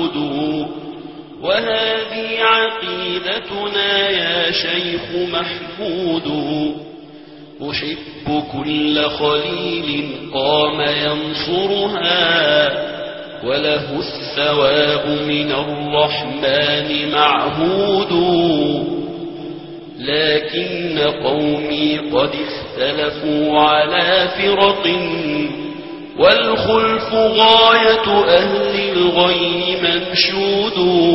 محمود وهذه عقيدتنا يا شيخ محمود أحب كل خليل قام ينصرها وله الثواب من الرحمن معهود لكن قومي قد اختلفوا على فرق والخلف غاية أهل الغي منشود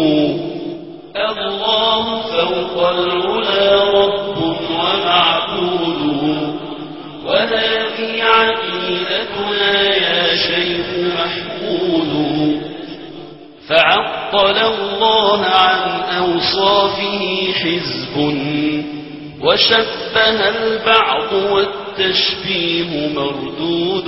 الله فوق العلا رب ومعبود وهذه عقيدتنا يا شيخ محمود فعطل الله عن أوصافه حزب وشبه البعض والتشبيه مردود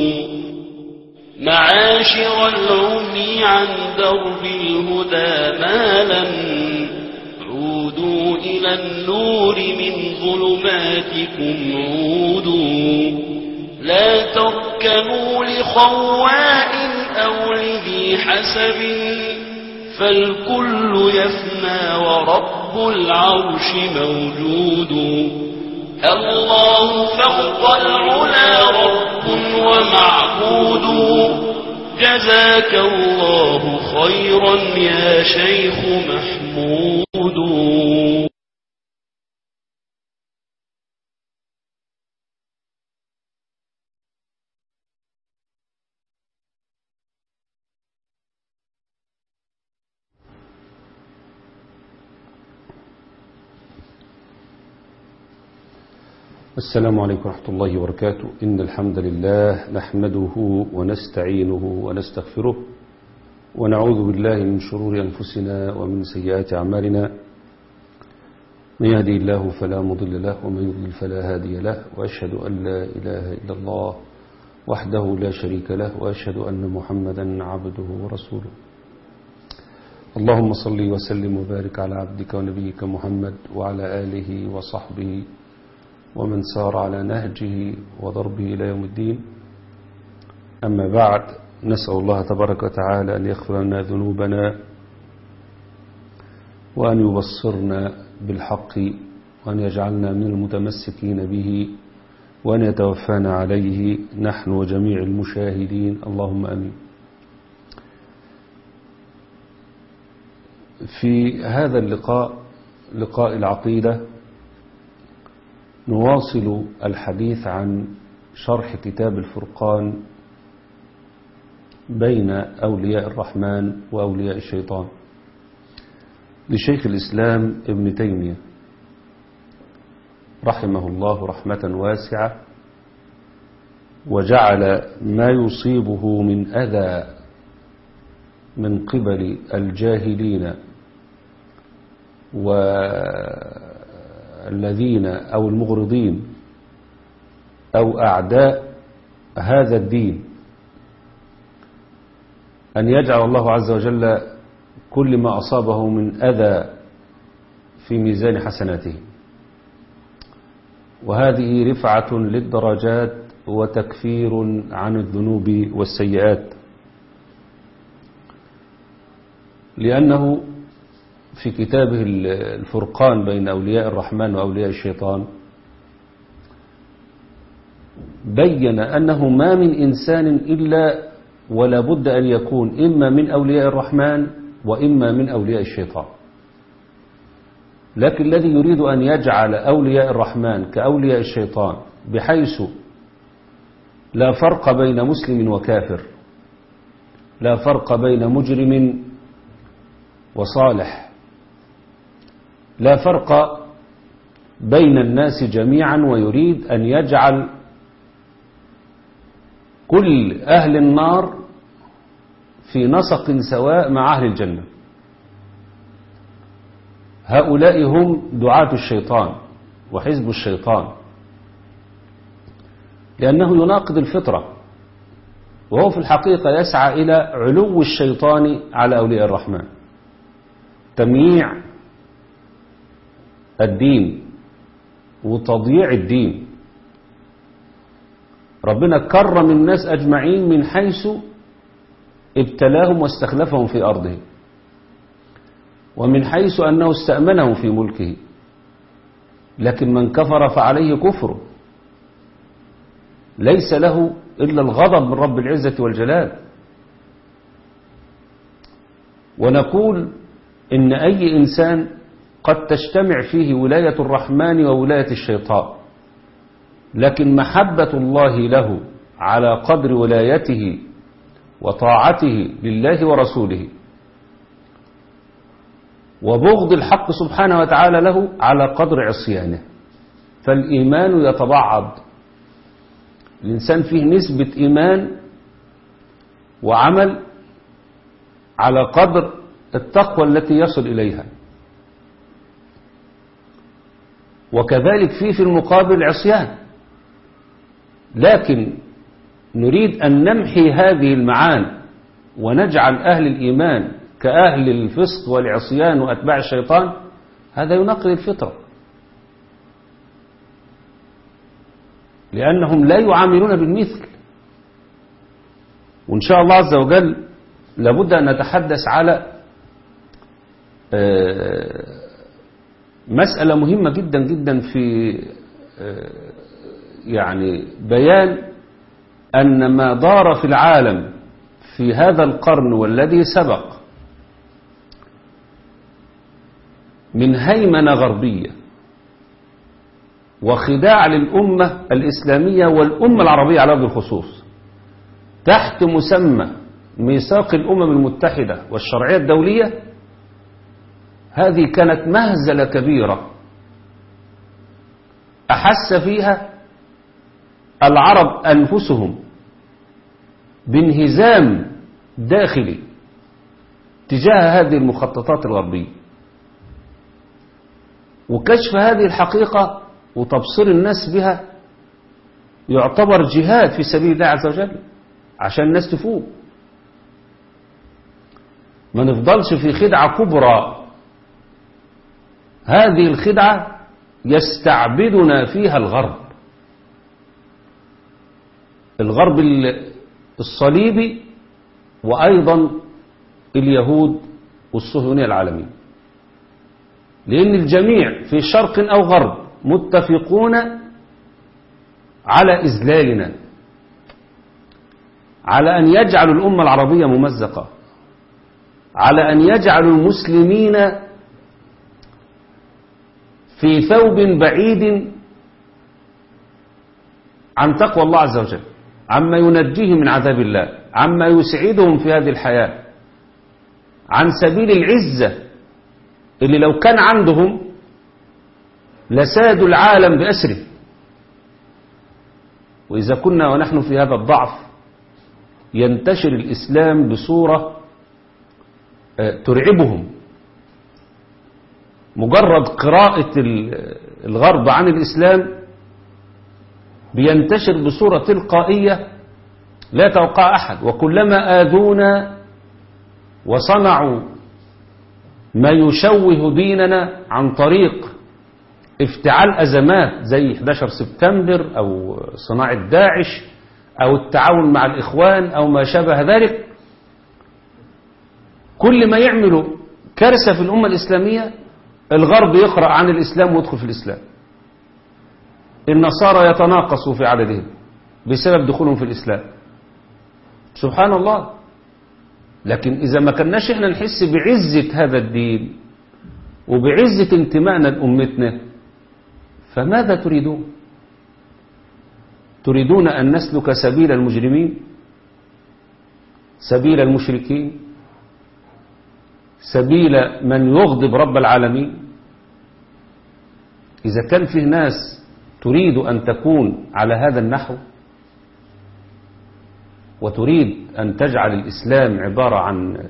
معاشر العمي عن درب الهدى مالا عودوا إلى النور من ظلماتكم عودوا لا تركنوا لخواء أو لذي حسب فالكل يفنى ورب العرش موجود الله فوق العلا رب ومعبود جزاك الله خيرا يا شيخ محمود السلام عليكم ورحمة الله وبركاته إن الحمد لله نحمده ونستعينه ونستغفره ونعوذ بالله من شرور أنفسنا ومن سيئات أعمالنا من يهدي الله فلا مضل له ومن يضلل فلا هادي له وأشهد أن لا إله إلا الله وحده لا شريك له وأشهد أن محمدا عبده ورسوله اللهم صل وسلم وبارك على عبدك ونبيك محمد وعلى آله وصحبه ومن سار على نهجه وضربه إلى يوم الدين أما بعد نسأل الله تبارك وتعالى أن يغفر لنا ذنوبنا وأن يبصرنا بالحق وأن يجعلنا من المتمسكين به وأن يتوفانا عليه نحن وجميع المشاهدين اللهم أمين في هذا اللقاء لقاء العقيدة نواصل الحديث عن شرح كتاب الفرقان بين أولياء الرحمن وأولياء الشيطان لشيخ الإسلام ابن تيمية رحمه الله رحمة واسعة وجعل ما يصيبه من أذى من قبل الجاهلين والذين أو المغرضين أو أعداء هذا الدين أن يجعل الله عز وجل كل ما أصابه من أذى في ميزان حسناته وهذه رفعة للدرجات وتكفير عن الذنوب والسيئات لأنه في كتابه الفرقان بين أولياء الرحمن وأولياء الشيطان بين أنه ما من إنسان إلا ولا بد أن يكون إما من أولياء الرحمن وإما من أولياء الشيطان لكن الذي يريد أن يجعل أولياء الرحمن كأولياء الشيطان بحيث لا فرق بين مسلم وكافر لا فرق بين مجرم وصالح لا فرق بين الناس جميعا ويريد أن يجعل كل أهل النار في نسق سواء مع أهل الجنة هؤلاء هم دعاة الشيطان وحزب الشيطان لأنه يناقض الفطرة وهو في الحقيقة يسعى إلى علو الشيطان على أولياء الرحمن تمييع الدين وتضييع الدين ربنا كرم الناس أجمعين من حيث ابتلاهم واستخلفهم في أرضه ومن حيث أنه استأمنهم في ملكه لكن من كفر فعليه كفره ليس له إلا الغضب من رب العزة والجلال ونقول إن أي إنسان قد تجتمع فيه ولاية الرحمن وولاية الشيطان لكن محبة الله له على قدر ولايته وطاعته لله ورسوله وبغض الحق سبحانه وتعالى له على قدر عصيانه فالإيمان يتبعض الإنسان فيه نسبة إيمان وعمل على قدر التقوى التي يصل إليها وكذلك فيه في المقابل عصيان لكن نريد أن نمحي هذه المعان ونجعل أهل الإيمان كأهل الفسق والعصيان وأتباع الشيطان هذا ينقل الفطرة لأنهم لا يعاملون بالمثل وإن شاء الله عز وجل لابد أن نتحدث على مسألة مهمة جدا جدا في يعني بيان أن ما دار في العالم في هذا القرن والذي سبق من هيمنة غربية وخداع للأمة الإسلامية والأمة العربية على وجه الخصوص تحت مسمى ميثاق الأمم المتحدة والشرعية الدولية هذه كانت مهزلة كبيرة أحس فيها العرب أنفسهم بانهزام داخلي تجاه هذه المخططات الغربية وكشف هذه الحقيقة وتبصير الناس بها يعتبر جهاد في سبيل الله عز وجل عشان الناس تفوق ما نفضلش في خدعة كبرى هذه الخدعة يستعبدنا فيها الغرب الغرب الصليبي وأيضا اليهود والصهيونية العالمين لأن الجميع في شرق أو غرب متفقون على إذلالنا على أن يجعلوا الأمة العربية ممزقة على أن يجعلوا المسلمين في ثوب بعيد عن تقوى الله عز وجل عما ينجيهم من عذاب الله عما يسعدهم في هذه الحياة عن سبيل العزة اللي لو كان عندهم لسادوا العالم بأسره وإذا كنا ونحن في هذا الضعف ينتشر الإسلام بصورة ترعبهم مجرد قراءة الغرب عن الإسلام بينتشر بصورة تلقائية لا يتوقع أحد وكلما آذونا وصنعوا ما يشوه ديننا عن طريق افتعال أزمات زي 11 سبتمبر أو صناعة داعش أو التعاون مع الإخوان أو ما شابه ذلك كل ما يعملوا كارثة في الأمة الإسلامية الغرب يقرأ عن الإسلام ويدخل في الإسلام النصارى يتناقصوا في عددهم بسبب دخولهم في الإسلام سبحان الله لكن إذا ما كناش احنا نحس بعزة هذا الدين وبعزة انتمائنا لأمتنا فماذا تريدون تريدون أن نسلك سبيل المجرمين سبيل المشركين سبيل من يغضب رب العالمين إذا كان فيه ناس تريد أن تكون على هذا النحو وتريد أن تجعل الإسلام عبارة عن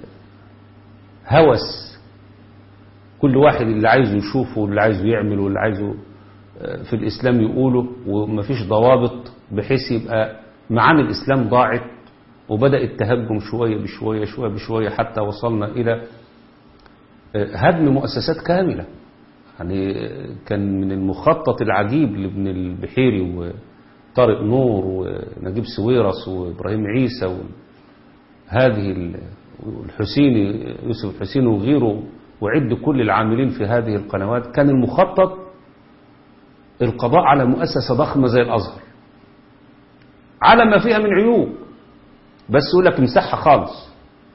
هوس كل واحد اللي عايزه يشوفه واللي عايزه يعمله واللي عايزه في الإسلام يقوله ومفيش ضوابط بحيث يبقى معاني الإسلام ضاعت وبدأ التهجم شوية بشوية شوية بشوية حتى وصلنا إلى هدم مؤسسات كاملة يعني كان من المخطط العجيب لابن البحيري وطارق نور ونجيب سويرس وإبراهيم عيسى هذه الحسيني يوسف الحسيني وغيره وعد كل العاملين في هذه القنوات كان المخطط القضاء على مؤسسة ضخمة زي الأزهر على ما فيها من عيوب بس يقول لك امسحها خالص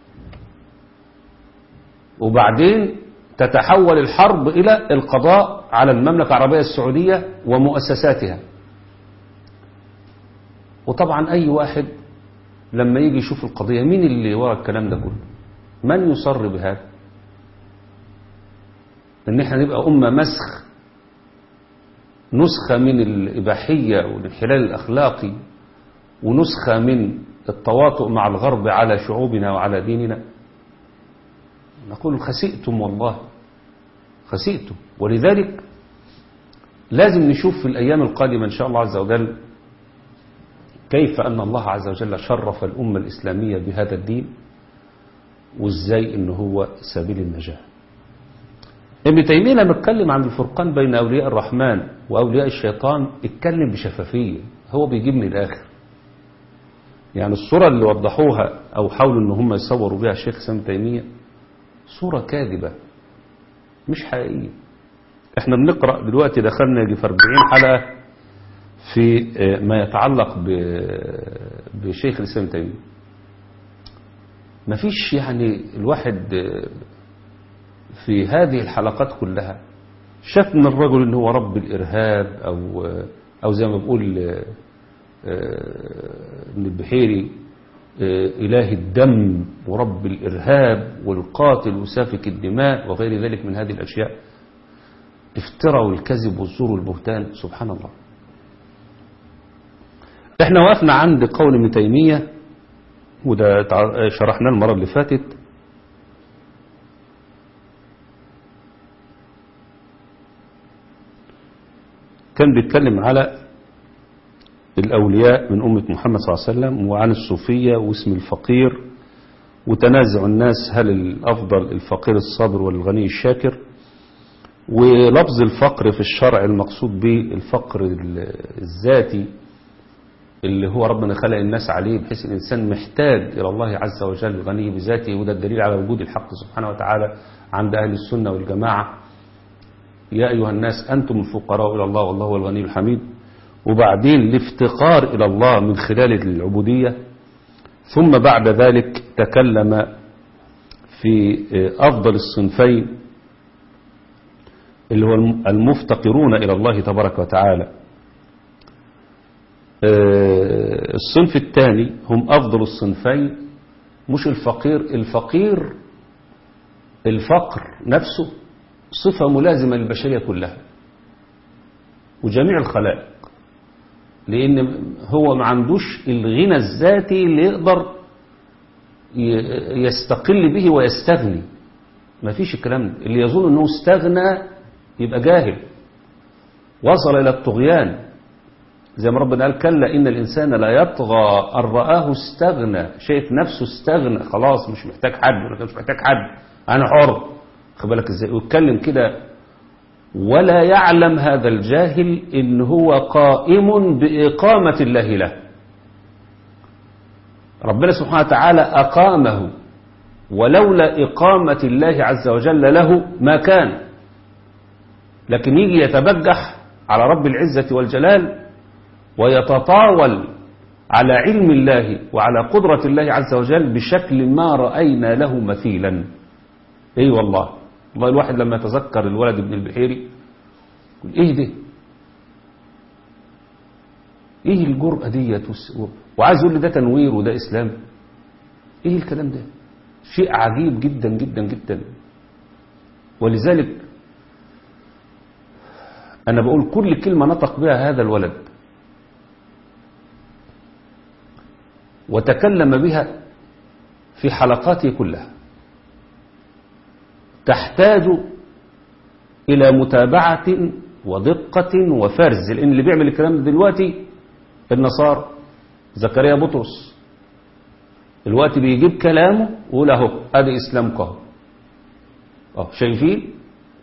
وبعدين تتحول الحرب إلى القضاء على المملكة العربية السعودية ومؤسساتها وطبعا أي واحد لما يجي يشوف القضية مين اللي وراء الكلام ده كله من يصر بهذا ان احنا نبقى أمة مسخ نسخة من الإباحية والانحلال الأخلاقي ونسخة من التواطؤ مع الغرب على شعوبنا وعلى ديننا نقول خسئتم والله خسئتم ولذلك لازم نشوف في الأيام القادمة إن شاء الله عز وجل كيف أن الله عز وجل شرف الأمة الإسلامية بهذا الدين وإزاي إن هو سبيل النجاة ابن تيمية لما اتكلم عن الفرقان بين أولياء الرحمن وأولياء الشيطان اتكلم بشفافية هو بيجيب من الآخر يعني الصورة اللي وضحوها أو حاولوا إن هم يصوروا بها الشيخ سام تيمية صورة كاذبة مش حقيقية احنا بنقرأ دلوقتي دخلنا يجي في 40 حلقة في ما يتعلق بشيخ الإسلام تيمية مفيش يعني الواحد في هذه الحلقات كلها شاف من الرجل ان هو رب الارهاب او او زي ما بقول ابن البحيري اله الدم ورب الارهاب والقاتل وسافك الدماء وغير ذلك من هذه الاشياء افتروا الكذب والزور والبهتان سبحان الله احنا وقفنا عند قول ابن تيمية وده شرحناه المرة اللي فاتت كان بيتكلم على الأولياء من أمة محمد صلى الله عليه وسلم وعن الصوفية واسم الفقير وتنازع الناس هل الأفضل الفقير الصابر والغني الشاكر ولفظ الفقر في الشرع المقصود به الفقر الذاتي اللي هو ربنا خلق الناس عليه بحيث الإنسان محتاج إلى الله عز وجل غني بذاته وده الدليل على وجود الحق سبحانه وتعالى عند أهل السنة والجماعة يا أيها الناس أنتم الفقراء إلى الله والله هو الغني الحميد وبعدين الافتقار إلى الله من خلال العبودية ثم بعد ذلك تكلم في أفضل الصنفين اللي هو المفتقرون إلى الله تبارك وتعالى الصنف الثاني هم أفضل الصنفين مش الفقير الفقير الفقر نفسه صفة ملازمة للبشرية كلها وجميع الخلائق لأن هو ما عندوش الغنى الذاتي اللي يقدر يستقل به ويستغني ما فيش الكلام ده اللي يظن أنه استغنى يبقى جاهل وصل إلى الطغيان زي ما ربنا قال كلا إن الإنسان لا يطغى أن رآه استغنى شايف نفسه استغنى خلاص مش محتاج حد مش محتاج حد أنا حر خد بالك ازاي ويتكلم كده ولا يعلم هذا الجاهل ان هو قائم بإقامة الله له ربنا سبحانه وتعالى أقامه ولولا إقامة الله عز وجل له ما كان لكن يجي يتبجح على رب العزة والجلال ويتطاول على علم الله وعلى قدرة الله عز وجل بشكل ما رأينا له مثيلا اي والله والله الواحد لما يتذكر الولد ابن البحيري يقول ايه ده ايه الجرأة ديت وعايز يقول لي ده تنوير وده اسلام ايه الكلام ده شيء عجيب جدا جدا جدا ولذلك انا بقول كل كلمة نطق بها هذا الولد وتكلم بها في حلقاته كلها تحتاج إلى متابعة ودقة وفرز لأن اللي بيعمل الكلام ده دلوقتي النصارى زكريا بطرس الوقت بيجيب كلامه ويقول اهو ادي اسلامك اهو اه شايفين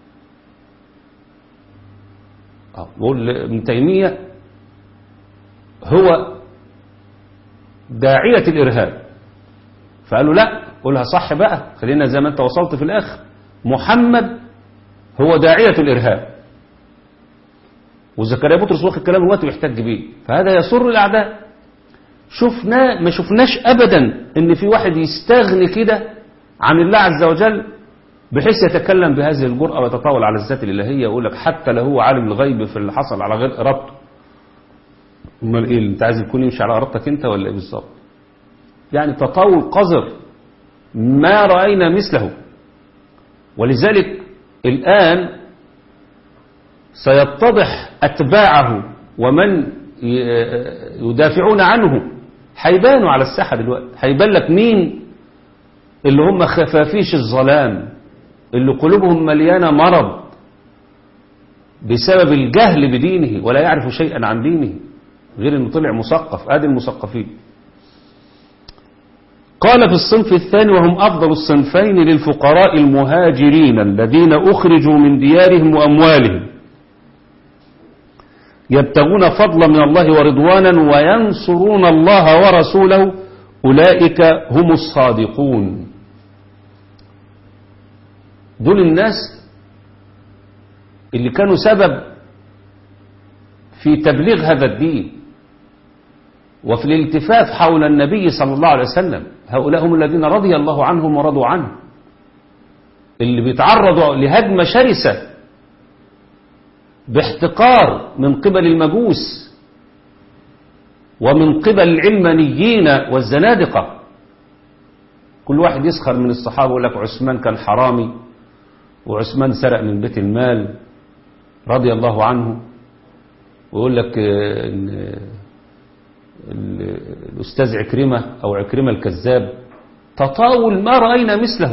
اه بقول ابن تيميه هو داعيه الارهاب فقالوا لا قولها صح بقى خلينا زي ما انت وصلت في الاخر محمد هو داعية الارهاب وزكريا بطرس واخد كلام الوقت ويحتج بيه فهذا يسر الاعداء شفنا ما شفناش ابدا ان في واحد يستغني كده عن الله عز وجل بحيث يتكلم بهذه الجرأة ويتطاول على الذات الإلهية يقول لك حتى لو هو عالم الغيب في اللي حصل على غير إرادته امال ايه انت عايز يكون يمشي على ارادتك انت ولا ايه بالظبط يعني تطاول قذر ما راينا مثله ولذلك الان سيتضح اتباعه ومن يدافعون عنه هيبانوا على الساحه دلوقتي هيبان لك مين اللي هم خفافيش الظلام اللي قلوبهم مليانه مرض بسبب الجهل بدينه ولا يعرف شيئا عن دينه غير انه طلع مثقف ادي المثقفين قال في الصنف الثاني وهم افضل الصنفين للفقراء المهاجرين الذين اخرجوا من ديارهم واموالهم يبتغون فضلا من الله ورضوانا وينصرون الله ورسوله اولئك هم الصادقون دول الناس اللي كانوا سبب في تبليغ هذا الدين وفي الالتفاف حول النبي صلى الله عليه وسلم هؤلاء هم الذين رضي الله عنهم ورضوا عنه اللي بيتعرضوا لهجمة شرسة باحتقار من قبل المجوس ومن قبل العلمانيين والزنادقة كل واحد يسخر من الصحابة يقول لك عثمان كان حرامي وعثمان سرق من بيت المال رضي الله عنه ويقول لك ان الأستاذ عكرمة أو عكرمة الكذاب تطاول ما رأينا مثله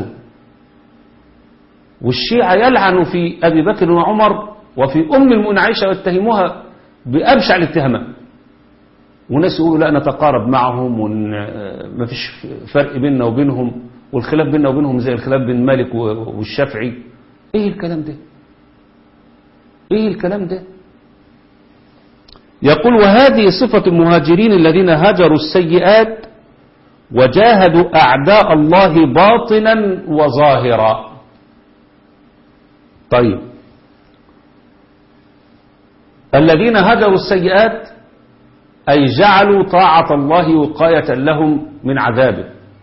والشيعة يلعن في أبي بكر وعمر وفي أم المؤمنين عائشة ويتهموها بأبشع الاتهامات وناس يقولوا لا نتقارب معهم وما فيش فرق بيننا وبينهم والخلاف بيننا وبينهم زي الخلاف بين مالك والشافعي ايه الكلام ده ايه الكلام ده يقول وهذه صفة المهاجرين الذين هجروا السيئات وجاهدوا أعداء الله باطنا وظاهرا طيب الذين هجروا السيئات أي جعلوا طاعة الله وقاية لهم من عذابه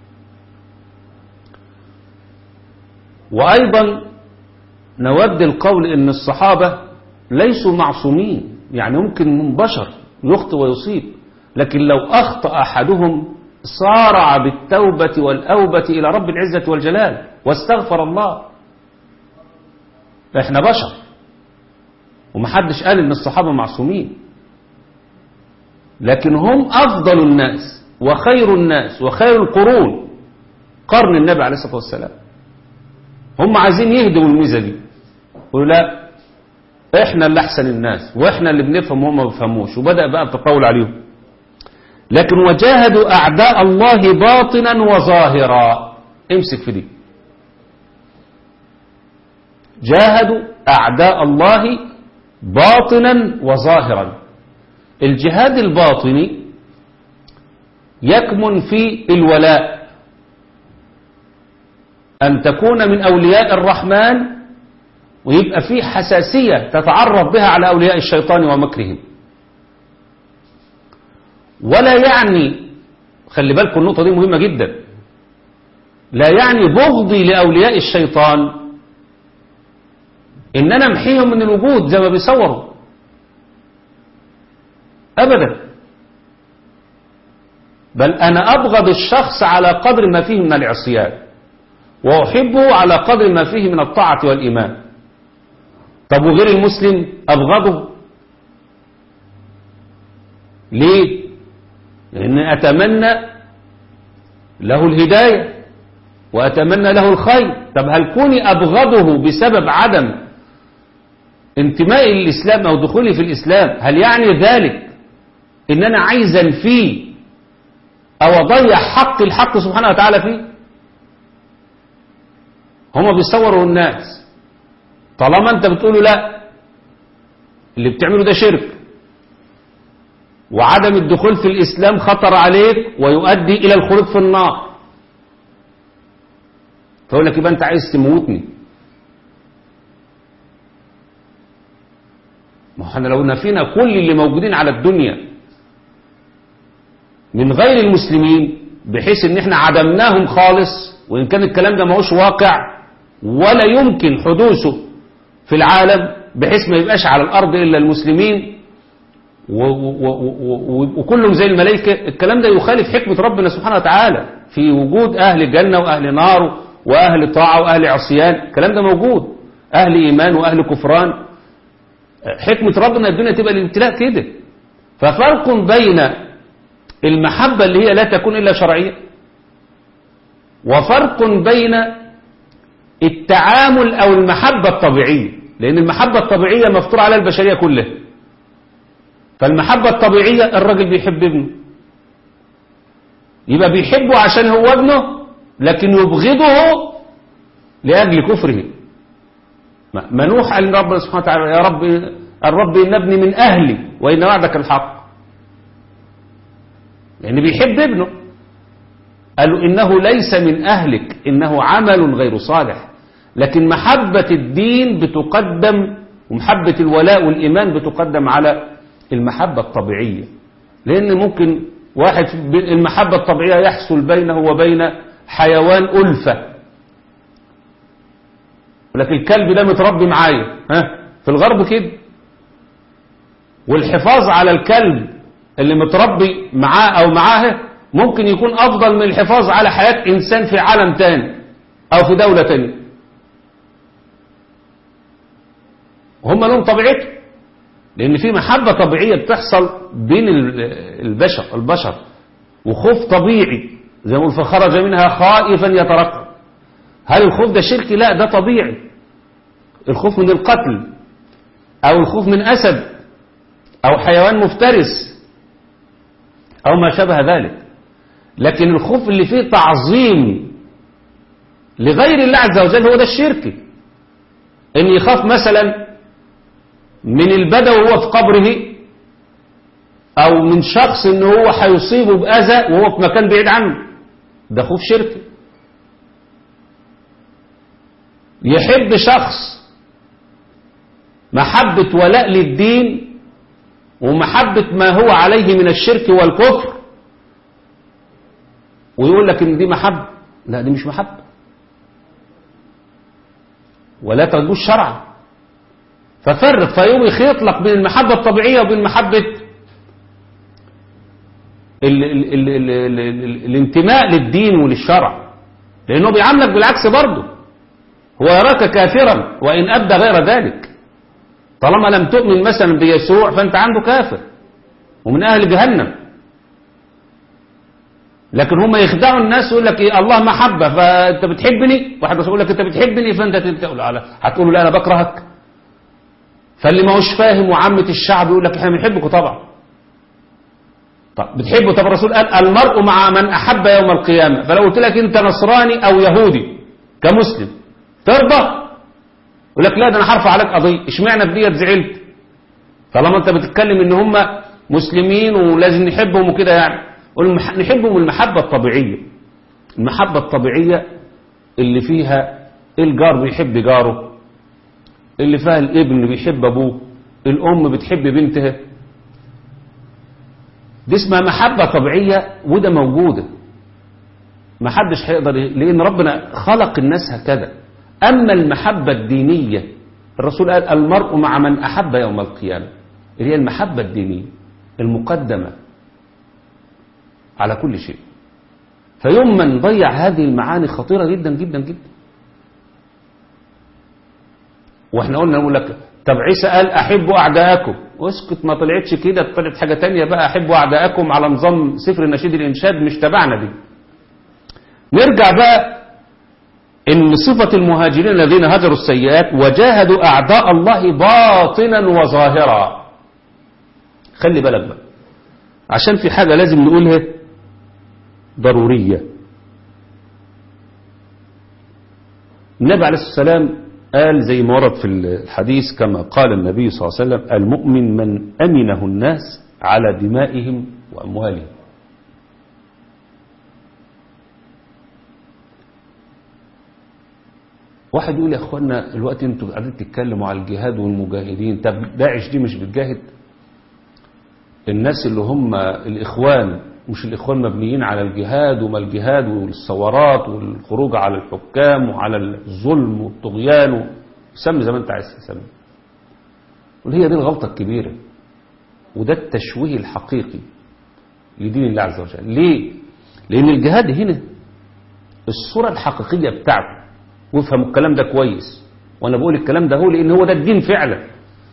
وأيضا نود القول إن الصحابة ليسوا معصومين يعني ممكن من بشر يخطئ ويصيب لكن لو أخطأ أحدهم صارع بالتوبة والأوبة إلى رب العزة والجلال واستغفر الله احنا بشر ومحدش قال ان الصحابة معصومين لكن هم أفضل الناس وخير الناس وخير القرون قرن النبي عليه الصلاة والسلام هم عايزين يهدوا الميزة دي يقولوا لا احنا اللي احسن الناس واحنا اللي بنفهم وهم ما بيفهموش وبدأ بقى التطاول عليهم لكن وجاهدوا أعداء الله باطنا وظاهرا امسك في دي جاهدوا أعداء الله باطنا وظاهرا الجهاد الباطني يكمن في الولاء أن تكون من أولياء الرحمن ويبقى في حساسية تتعرف بها على أولياء الشيطان ومكرهم ولا يعني خلي بالكم النقطة دي مهمة جدا لا يعني بغضي لأولياء الشيطان إن أنا امحيهم من الوجود زي ما بيصوروا أبدا بل أنا أبغض الشخص على قدر ما فيه من العصيان وأحبه على قدر ما فيه من الطاعة والإيمان طب وغير المسلم أبغضه ليه لأن أتمنى له الهداية وأتمنى له الخير طب هل كوني أبغضه بسبب عدم انتمائي للإسلام أو دخولي في الإسلام هل يعني ذلك إن أنا عايز أنفيه أو أضيع حق الحق سبحانه وتعالى فيه هما بيصوروا الناس طالما أنت بتقولوا لا اللي بتعمله ده شرك وعدم الدخول في الإسلام خطر عليك ويؤدي إلى الخروج في النار فيقول لك يبقى انت عايز تموتني ما احنا لو نفينا كل اللي موجودين على الدنيا من غير المسلمين بحيث ان احنا عدمناهم خالص وان كان الكلام ده ما هوش واقع ولا يمكن حدوثه في العالم بحيث ما يبقاش على الارض الا المسلمين و- و- و- و- وكلهم زي الملائكة الكلام ده يخالف حكمة ربنا سبحانه وتعالى في وجود أهل جنة وأهل نار وأهل طاعة وأهل عصيان الكلام ده موجود أهل إيمان وأهل كفران حكمة ربنا الدنيا تبقى الابتلاء كده ففرق بين المحبة اللي هي لا تكون إلا شرعية وفرق بين التعامل أو المحبة الطبيعية لأن المحبة الطبيعية مفطور على البشرية كلها فالمحبة الطبيعية الراجل بيحب ابنه يبقى بيحبه عشان هو ابنه لكن يبغضه لأجل كفره منوح قال ربنا سبحانه وتعالى يا رب الرب إن ابني من أهلي وإن وعدك الحق لأن بيحب ابنه قالوا إنه ليس من أهلك إنه عمل غير صالح لكن محبة الدين بتقدم ومحبة الولاء والإيمان بتقدم على المحبة الطبيعية لأن ممكن واحد المحبة الطبيعية يحصل بينه وبين حيوان ألفة لكن الكلب ده متربي معايا ها في الغرب كده والحفاظ على الكلب اللي متربي معاه أو معاه ممكن يكون أفضل من الحفاظ على حياة إنسان في عالم تاني أو في دولة تانية هم لهم طبيعته لأن في محبة طبيعية بتحصل بين البشر البشر وخوف طبيعي زي ما قلت فخرج منها خائفا يترقب هل الخوف ده شركي لا ده طبيعي الخوف من القتل أو الخوف من أسد أو حيوان مفترس أو ما شابه ذلك لكن الخوف اللي فيه تعظيم لغير الله عز وجل هو ده الشركي ان يخاف مثلا من البدوي وهو في قبره او من شخص ان هو هيصيبه باذى وهو في مكان بعيد عنه ده خوف شركي يحب شخص محبة ولاء للدين ومحبة ما هو عليه من الشرك والكفر ويقول لك ان دي محبة لا دي مش محبة ولا تردوش شرعا ففرق فيوم يخيط لك بين المحبة الطبيعية وبين محبة ال ال ال ال ال ال الانتماء للدين وللشرع لأنه بيعاملك بالعكس برضه هو يراك كافرا وإن أبدى غير ذلك طالما لم تؤمن مثلا بيسوع فأنت عنده كافر ومن أهل جهنم لكن هم يخدعوا الناس يقول لك إيه الله محبة فأنت بتحبني واحد يقول لك أنت بتحبني فأنت تقول على هتقول له لا أنا بكرهك فاللي ما هوش فاهم وعامة الشعب يقول لك احنا بنحبكم طبعا طب بتحبه طب الرسول قال المرء مع من أحب يوم القيامة فلو قلت لك أنت نصراني أو يهودي كمسلم ترضى يقول لك لا ده أنا هرفع عليك قضية اشمعنى في ديت زعلت طالما أنت بتتكلم إن هم مسلمين ولازم نحبهم وكده يعني نحبهم المحبة الطبيعية المحبة الطبيعية اللي فيها الجار بيحب جاره اللي فيها الابن بيحب ابوه الام بتحب بنتها دي اسمها محبة طبيعية وده موجودة ما حدش هيقدر لان ربنا خلق الناس هكذا اما المحبة الدينية الرسول قال المرء مع من احب يوم القيامة اللي هي المحبة الدينية المقدمة على كل شيء فيوم ما نضيع هذه المعاني خطيرة جدا جدا جدا واحنا قلنا نقول لك طب عيسى قال احبوا اعداءكم واسكت ما طلعتش كده طلعت حاجة تانية بقى احبوا اعداءكم على نظام سفر النشيد الانشاد مش تبعنا دي نرجع بقى ان صفة المهاجرين الذين هجروا السيئات وجاهدوا اعداء الله باطنا وظاهرا خلي بالك بقى عشان في حاجة لازم نقولها ضرورية النبي عليه الصلاة والسلام قال زي ما ورد في الحديث كما قال النبي صلى الله عليه وسلم المؤمن من أمنه الناس على دمائهم وأموالهم واحد يقول يا اخوانا الوقت انتوا قاعدين تتكلموا على الجهاد والمجاهدين طب داعش دي مش بتجاهد الناس اللي هم الاخوان مش الاخوان مبنيين على الجهاد وما الجهاد والثورات والخروج على الحكام وعلى الظلم والطغيان سمي زي ما انت عايز تسمي وهي دي الغلطة الكبيرة وده التشويه الحقيقي لدين الله عز وجل ليه؟ لأن الجهاد هنا الصورة الحقيقية بتاعته وافهموا الكلام ده كويس وأنا بقول الكلام ده هو لأن هو ده الدين فعلا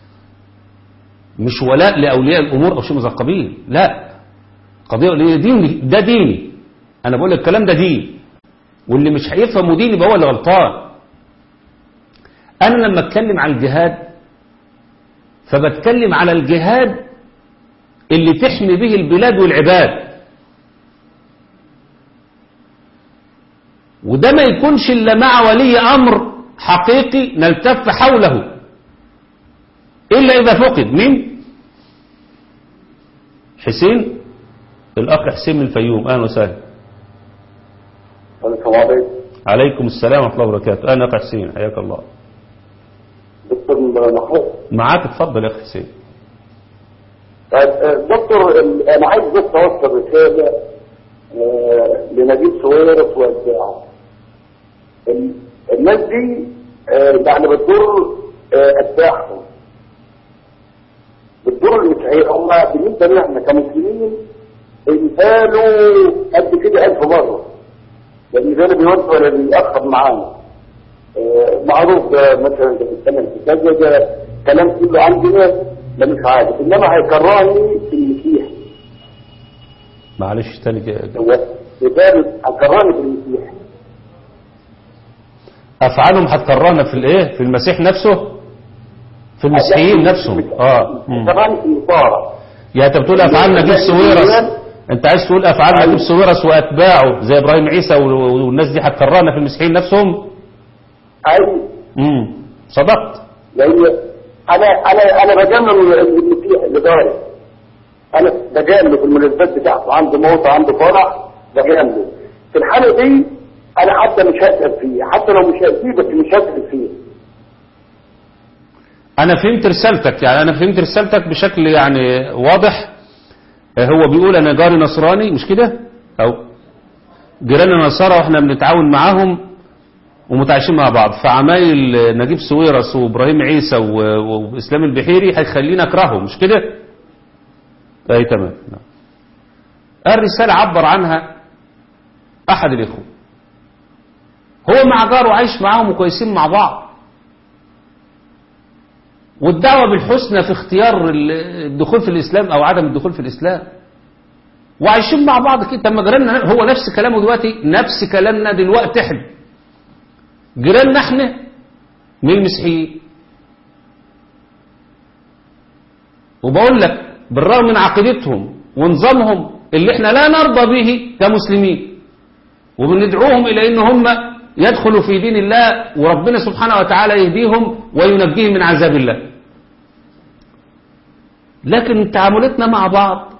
مش ولاء لأولياء الأمور أو شيء من القبيل لا قضية لأن دين ده ديني أنا بقول الكلام ده دين واللي مش هيفهمه دين يبقى هو اللي غلطان أنا لما أتكلم عن الجهاد فبتكلم على الجهاد اللي تحمي به البلاد والعباد وده ما يكونش إلا مع ولي أمر حقيقي نلتف حوله إلا إذا فقد مين حسين الأخ حسين من الفيوم أهلا وسهلا السلام عليكم عليكم السلام ورحمة الله وبركاته أنا أخ حسين حياك الله دكتور محمود معاك اتفضل يا أخ حسين دكتور انا عايز بس اوصل رساله آه، لنجيب سويرس واتباعه ال- الناس دي آه، يعني بتضر آه، اتباعهم بتضر المسيحيين هم بالنسبه لنا احنا كمسلمين قالوا قد كده ألف مرة لأن ده اللي بيوصل ولا بيأخر معانا آه، معروف ده مثلا ده بيتكلم في كذا ده كلام كله عندنا ده مش عارف انما هيكرهني في المسيح معلش تاني ج- هو لذلك هيكرهني في المسيح أفعالهم هتكرهنا في الإيه في المسيح نفسه في المسيحيين نفسهم اه مم. هيكرهني في النصارى يعني انت بتقول افعال نجيب سويرس انت عايز تقول افعال نجيب سويرس واتباعه زي ابراهيم عيسى وال- والناس دي هتكرهنا في المسيحيين نفسهم اي امم صدقت لان انا انا انا بجامل المسيح لدرجه انا بجامل في المناسبات بتاعته عنده موت عنده فرح بجامله في الحاله دي انا حتى مش هسال فيه حتى لو مش هسال بس مش هسال فيه انا فهمت رسالتك يعني انا فهمت رسالتك بشكل يعني واضح آه، هو بيقول انا جاري نصراني مش كده او جيراننا نصارى واحنا بنتعاون معاهم ومتعايشين مع بعض فعمايل آه، نجيب سويرس وابراهيم عيسى و- واسلام البحيري هيخلينا اكرههم مش كده اي تمام نعم. الرسالة عبر عنها احد الاخوة هو مع جاره عايش معاهم وكويسين مع بعض والدعوة بالحسنى في اختيار ال- الدخول في الإسلام أو عدم الدخول في الإسلام وعايشين مع بعض كده طب ما جيراننا هو نفس كلامه دلوقتي نفس كلامنا دلوقتي احنا جيراننا احنا من المسيحيين وبقول لك بالرغم من عقيدتهم ونظامهم اللي احنا لا نرضى به كمسلمين وبندعوهم إلى إن هم يدخلوا في دين الله وربنا سبحانه وتعالى يهديهم وينجيهم من عذاب الله لكن تعاملاتنا مع بعض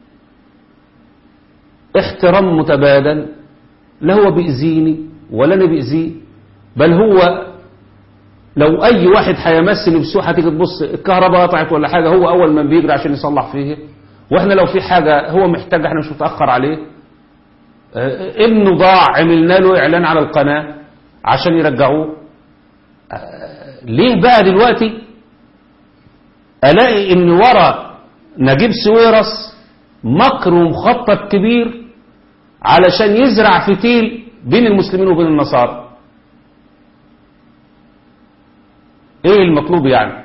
احترام متبادل لا هو بيأذيني ولا أنا بيأذيه بل هو لو أي واحد هيمسني بسوء هتيجي تبص الكهرباء قطعت ولا حاجة هو أول من بيجري عشان يصلح فيه وإحنا لو في حاجة هو محتاج احنا مش متأخر عليه آه، ابنه ضاع عملنا له اعلان على القناة عشان يرجعوه آه، ليه بقى دلوقتي الاقي ان ورا نجيب سويرس مكر ومخطط كبير علشان يزرع فتيل بين المسلمين وبين النصارى ايه المطلوب يعني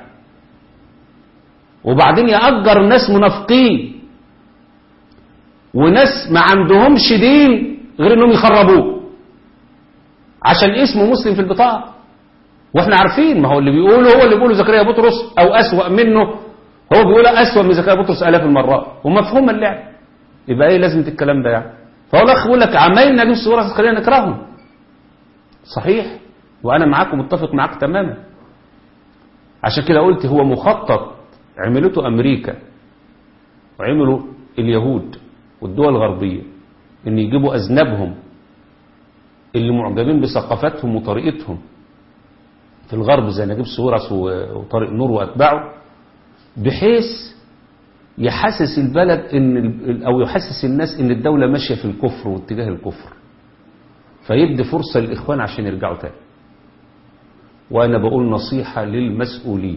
وبعدين يأجر ناس منافقين وناس ما عندهمش دين غير انهم يخربوه عشان اسمه مسلم في البطاقة واحنا عارفين ما هو اللي بيقوله هو اللي بيقوله زكريا بطرس او اسوأ منه هو بيقول اسوأ من زكريا بطرس الاف المرات ومفهوم اللعب يبقى ايه لازمة الكلام ده يعني فهو الاخ بيقول لك عمالين نجيب صورة خلينا نكرههم صحيح وانا معاك ومتفق معاك تماما عشان كده قلت هو مخطط عملته امريكا وعملوا اليهود والدول الغربية ان يجيبوا اذنابهم اللي معجبين بثقافتهم وطريقتهم في الغرب زي نجيب ساويرس و- وطارق نور وأتباعه بحيث يحسس البلد ان ال- او يحسس الناس ان الدولة ماشية في الكفر واتجاه الكفر فيدي فرصة للإخوان عشان يرجعوا تاني وأنا بقول نصيحة للمسؤولين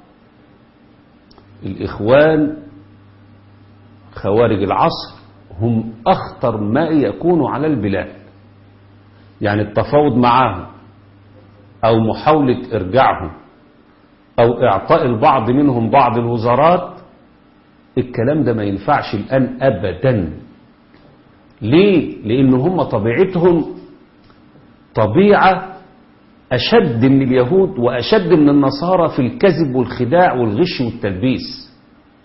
الإخوان خوارج العصر هم أخطر ما يكون على البلاد يعني التفاوض معاهم أو محاولة إرجاعهم أو إعطاء البعض منهم بعض الوزارات الكلام ده ما ينفعش الآن أبدا ليه؟ لأن هم طبيعتهم طبيعة أشد من اليهود وأشد من النصارى في الكذب والخداع والغش والتلبيس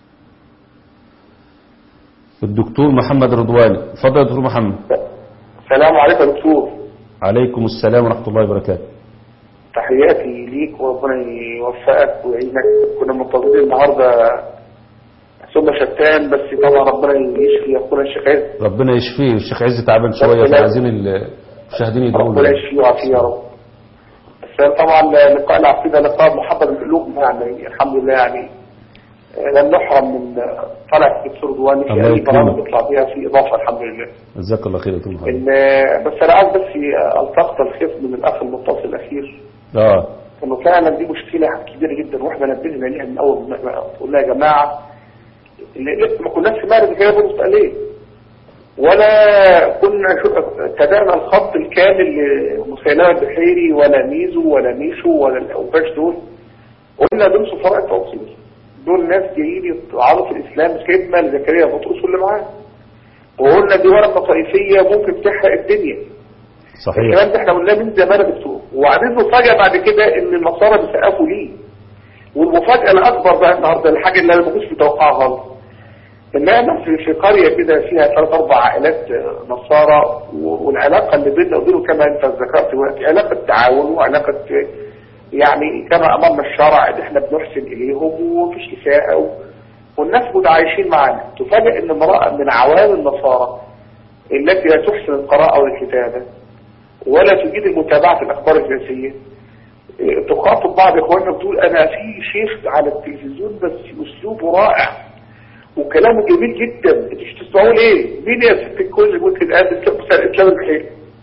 الدكتور محمد رضواني اتفضل يا دكتور محمد السلام عليكم يا دكتور عليكم السلام ورحمة الله وبركاته تحياتي ليك وربنا يوفقك ويعينك كنا منتظرين النهارده ثم شتان بس طبعا ربنا يشفي اخونا الشيخ عز ربنا يشفيه الشيخ عز تعبان شوية ربنا- فعايزين المشاهدين يدعوا ربنا له يشفيه ويعافيه يا رب بس طبعا لقاء العقيدة لقاء محبب القلوب يعني الحمد لله يعني آه، لم نحرم من آه، طلع الدكتور دواني في الله اي يكرمك. برامج بيطلع بيها في اضافه الحمد لله جزاك الله خير يا دكتور محمد ان آه، بس انا عايز بس آه، التقط الخيط من الاخ المتصل الاخير اه انه فعلا دي مشكله كبيره جدا واحنا نبهنا ليها من اول ما قلنا يا جماعه اللي لسه ما كناش في مارس كده بنص ليه ولا كنا شو- تابعنا الخط الكامل لمسيلمة البحيري ولا ميزو ولا ميشو ولا الاوباش دول قلنا دول سفراء التوصيل دول ناس جايين يطعنوا في الاسلام سيدنا لزكريا بطرس واللي معاه وقلنا دي ورقه طائفيه ممكن تحرق الدنيا صحيح الكلام ده احنا قلناه من زمان يا دكتور وبعدين نفاجئ بعد كده ان النصارى بيسقفوا ليه والمفاجاه الاكبر بقى النهارده الحاجه اللي انا ما كنتش متوقعها خالص ان انا في في قريه كده فيها ثلاث اربع عائلات آه، نصارى و- والعلاقه اللي بيننا وبينهم كما انت ذكرت دلوقتي علاقه تعاون وعلاقه آه، يعني كما امرنا الشرع ان احنا بنحسن اليهم ومفيش اساءه و- والناس متعايشين معانا تفاجئ ان امراه من عوام النصارى التي لا تحسن القراءه والكتابه ولا تجيد المتابعة الأخبار السياسية إيه، تخاطب بعض إخواننا بتقول أنا في شيخ على التلفزيون بس أسلوبه رائع وكلامه جميل جدا انتوا مش تسمعوه ليه؟ مين يا ست الكل ممكن قال الإسلام البحيري؟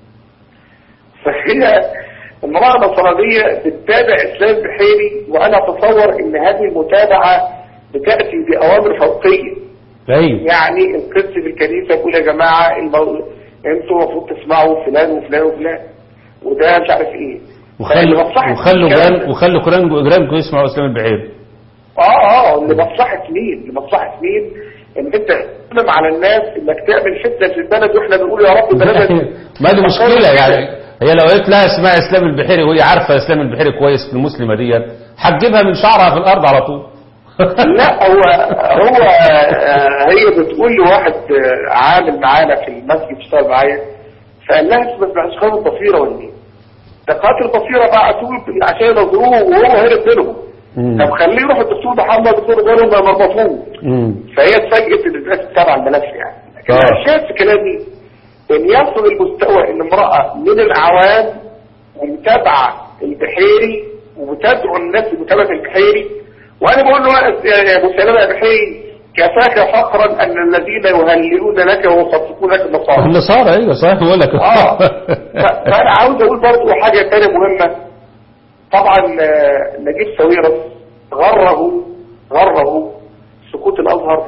فهي امرأة نصرانية بتتابع إسلام البحيري وأنا أتصور إن هذه المتابعة بتأتي بأوامر فوقية ايوه يعني القدس في الكنيسة يقول يا جماعة المو... انتوا المفروض تسمعوا فلان وفلان وفلان وده مش عارف ايه وخلوا فالمصلحة وخلوا الكلام جيران ده- وخلوا جيران جيرانكم يسمعوا اسلام البعير اه اه لمصلحة مين لمصلحة مين ان انت تقدم على الناس انك تعمل فتنة في البلد واحنا بنقول يا رب بلدك ما دي مشكلة يعني هي لو قلت لها اسمها اسلام البحيري وهي عارفة اسلام البحيري كويس في المسلمة ديت هتجيبها من شعرها في الارض على طول لا هو هو آه، هي بتقول لواحد آه، عامل معانا في المسجد اشتغل معايا فقال لها اسمها اسمها خالد البصيره ولا ايه؟ ده قاتل البصيره بعتوه عشان ينظروه وهو هرب منهم مم. طب خليه يروح الدكتور محمد الدكتور غيرهم ما مربطوه مم. فهي اتفاجئت ان الناس تتابع الملف يعني لكن آه. انا شايف في كلامي ان يصل المستوى ان امراه من العوام ومتابعه البحيري وبتدعو الناس لمتابعه البحيري وانا بقول له يا ابو سلامه يا بحيري كفاك فخرا ان الذين يهللون لك ويصفقون لك النصارى النصارى ايوه صحيح بقول لك اه ف- فانا عاوز اقول برضه حاجه ثانيه مهمه طبعا آه، نجيب ساويرس غره غره سقوط الازهر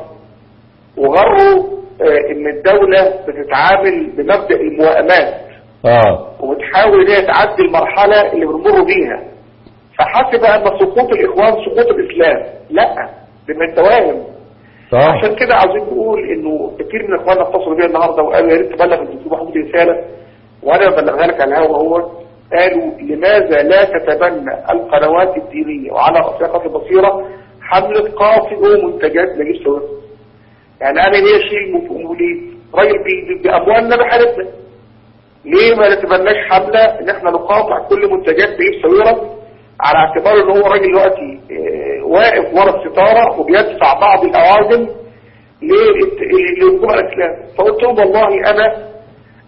وغره آه، ان الدوله بتتعامل بمبدا الموائمات اه وبتحاول ان هي تعدي المرحله اللي بنمر بيها فحسب ان سقوط الاخوان سقوط الاسلام لا ده من التوائم اه عشان كده عاوزين نقول انه كتير من اخواننا اتصلوا بيا النهارده وقالوا يا ريت تبلغ الدكتور محمود رساله وانا ببلغها لك على الهوا هو قالوا لماذا لا تتبنى القنوات الدينيه وعلى راسها قناه البصيره حمله قاطئ منتجات نجيب سويرس يعني انا ليه اشيل موليد راجل بي- باموالنا بحاربنا ليه ما نتبناش حمله ان احنا نقاطع كل منتجات نجيب سويرس على اعتبار ان هو راجل دلوقتي آه، واقف ورا الستاره وبيدفع بعض الاوازن للهجوم على الاسلام فقلت لهم والله انا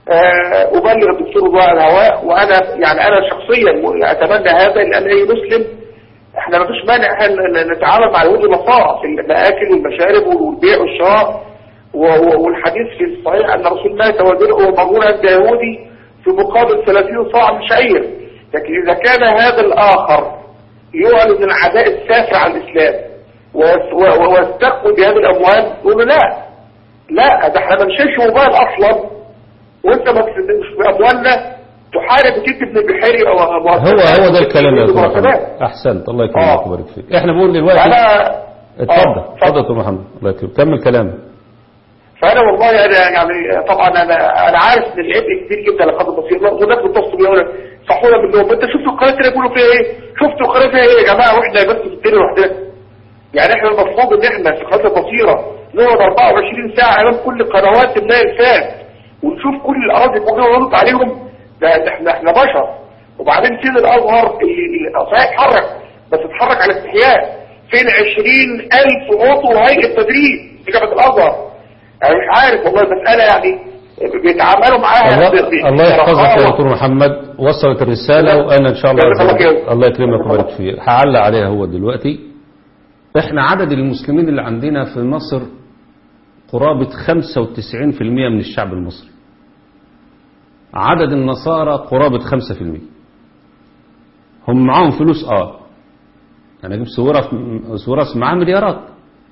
آه، أبلغ الدكتور ضاء الهواء وأنا يعني أنا شخصيا م- أتمنى هذا لأن أي مسلم احنا ما فيش مانع احنا ن- نتعامل مع اليهود والنصارى في المآكل والمشارب والبيع والشراء و- و- والحديث في الصحيح أن رسول الله تودرعه ومرون عند يهودي في مقابل 30 صاع من شعير لكن إذا كان هذا الآخر يعلن العداء السافر على الإسلام ويس- و- و- ويستقبل بهذه الأموال يقول له لا لا ده احنا ما نشيلش موبايل أصلا وانت ما تس- مش بأموالنا تحارب وتدي ابن البحيري أو أو- هو هو ده الكلام يا دكتور محمد مرتبات. احسنت الله آه. يكرمك ويبارك فيك احنا بنقول دلوقتي فأنا اتفضل آه، اتفضل يا دكتور محمد الله يكرمك كمل كلامك فانا والله انا يعني طبعا انا انا عارف ان العبء كبير جدا على قدر بسيط وناس بتصل بيقول لك صحونا منهم انت شفتوا القناه اللي بيقولوا فيها ايه؟ شفتوا القناه فيها ايه يا جماعه واحنا بس في الدنيا لوحدنا يعني احنا المفروض ان احنا في قناه البصيره نقعد 24 ساعه امام كل قنوات النايل فات ونشوف كل الاراضي كلها ونرد عليهم ده ده احنا احنا بشر وبعدين فين الازهر اللي اللي- صحيح اتحرك بس اتحرك على استحياء فين 20000 عضو هيئه تدريب في جامعه الازهر انا مش عارف والله المسألة يعني بيتعاملوا معاها ب- ب- الله, الله يحفظك يا برخاوة. دكتور محمد وصلت الرسالة وأنا إن شاء الله جزاك الله عز وجل- خير. الله يكرمك ويبارك فيك هعلق عليها هو دلوقتي احنا عدد المسلمين اللي عندنا في مصر قرابة 95% من الشعب المصري عدد النصارى قرابة 5% هم معاهم فلوس اه يعني اجيب صورة صورة معاه مليارات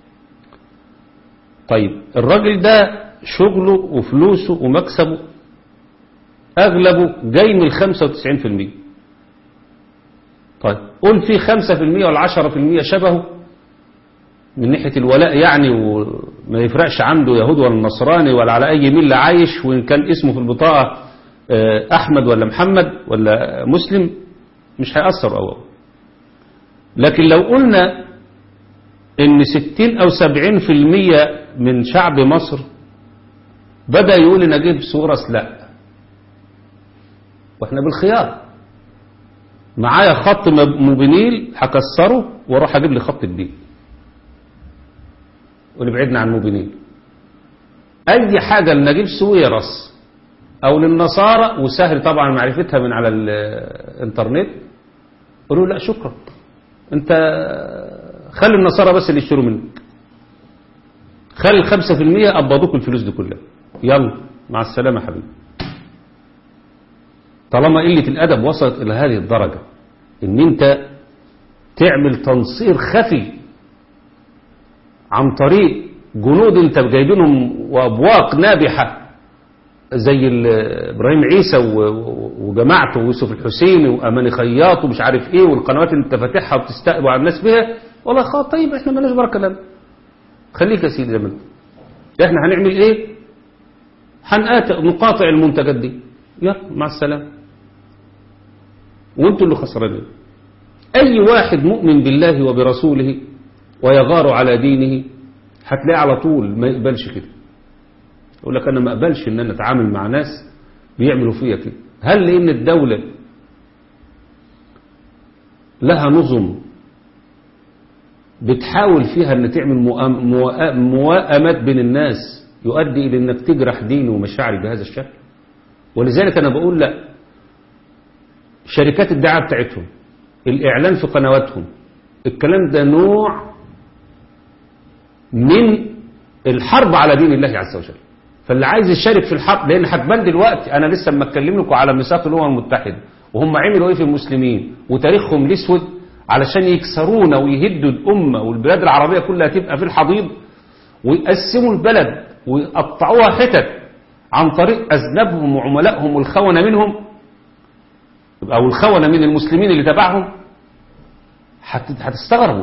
طيب الراجل ده شغله وفلوسه ومكسبه أغلبه جاي من 95% طيب قول في 5% ولا 10% شبهه من ناحية الولاء يعني وما يفرقش عنده يهود ولا نصراني ولا على أي ملة عايش وإن كان اسمه في البطاقة آه، أحمد ولا محمد ولا مسلم مش هيأثر أول لكن لو قلنا ان 60 او 70% من شعب مصر بدأ يقول ان اجيب سورس لا واحنا بالخيار معايا خط مب- موبينيل هكسره واروح اجيب لي خط جديد واللي بعدنا عن موبينيل اي حاجة لنجيب سويرس او للنصارى وسهل طبعا معرفتها من على الانترنت قولوا لا شكرا انت خلي النصارى بس اللي يشتروا منك خلي الخمسة في المية قبضوك الفلوس دي كلها يلا مع السلامة يا حبيبي طالما قلة الأدب وصلت إلى هذه الدرجة إن أنت تعمل تنصير خفي عن طريق جنود أنت جايبينهم وأبواق نابحة زي ال- إبراهيم عيسى و- و- وجماعته ويوسف الحسيني وأماني خياط ومش عارف إيه والقنوات اللي أنت فاتحها وبتستقبل على الناس بها والله خلاص طيب إحنا مالناش بركة لنا خليك يا سيدي زي ما انت احنا هنعمل ايه هنقاطع نقاطع المنتجات دي يلا مع السلامه وانتوا اللي خسرانين اي واحد مؤمن بالله وبرسوله ويغار على دينه هتلاقيه على طول ما يقبلش كده يقول لك انا ما اقبلش ان انا اتعامل مع ناس بيعملوا فيا كده هل لان الدوله لها نظم بتحاول فيها ان تعمل مؤام- موا- موائمات بين الناس يؤدي الى انك تجرح ديني ومشاعري بهذا الشكل ولذلك انا بقول لا شركات الدعايه بتاعتهم الاعلان في قنواتهم الكلام ده نوع من الحرب على دين الله عز وجل فاللي عايز يشارك في الحرب لان هتبان دلوقتي انا لسه اما اتكلم لكم على ميثاق الامم المتحده وهم عملوا ايه في المسلمين وتاريخهم الاسود علشان يكسرونا ويهدوا الامه والبلاد العربيه كلها تبقى في الحضيض ويقسموا البلد ويقطعوها حتت عن طريق اذنابهم وعملائهم والخونه منهم او الخونه من المسلمين اللي تبعهم هت- هتستغربوا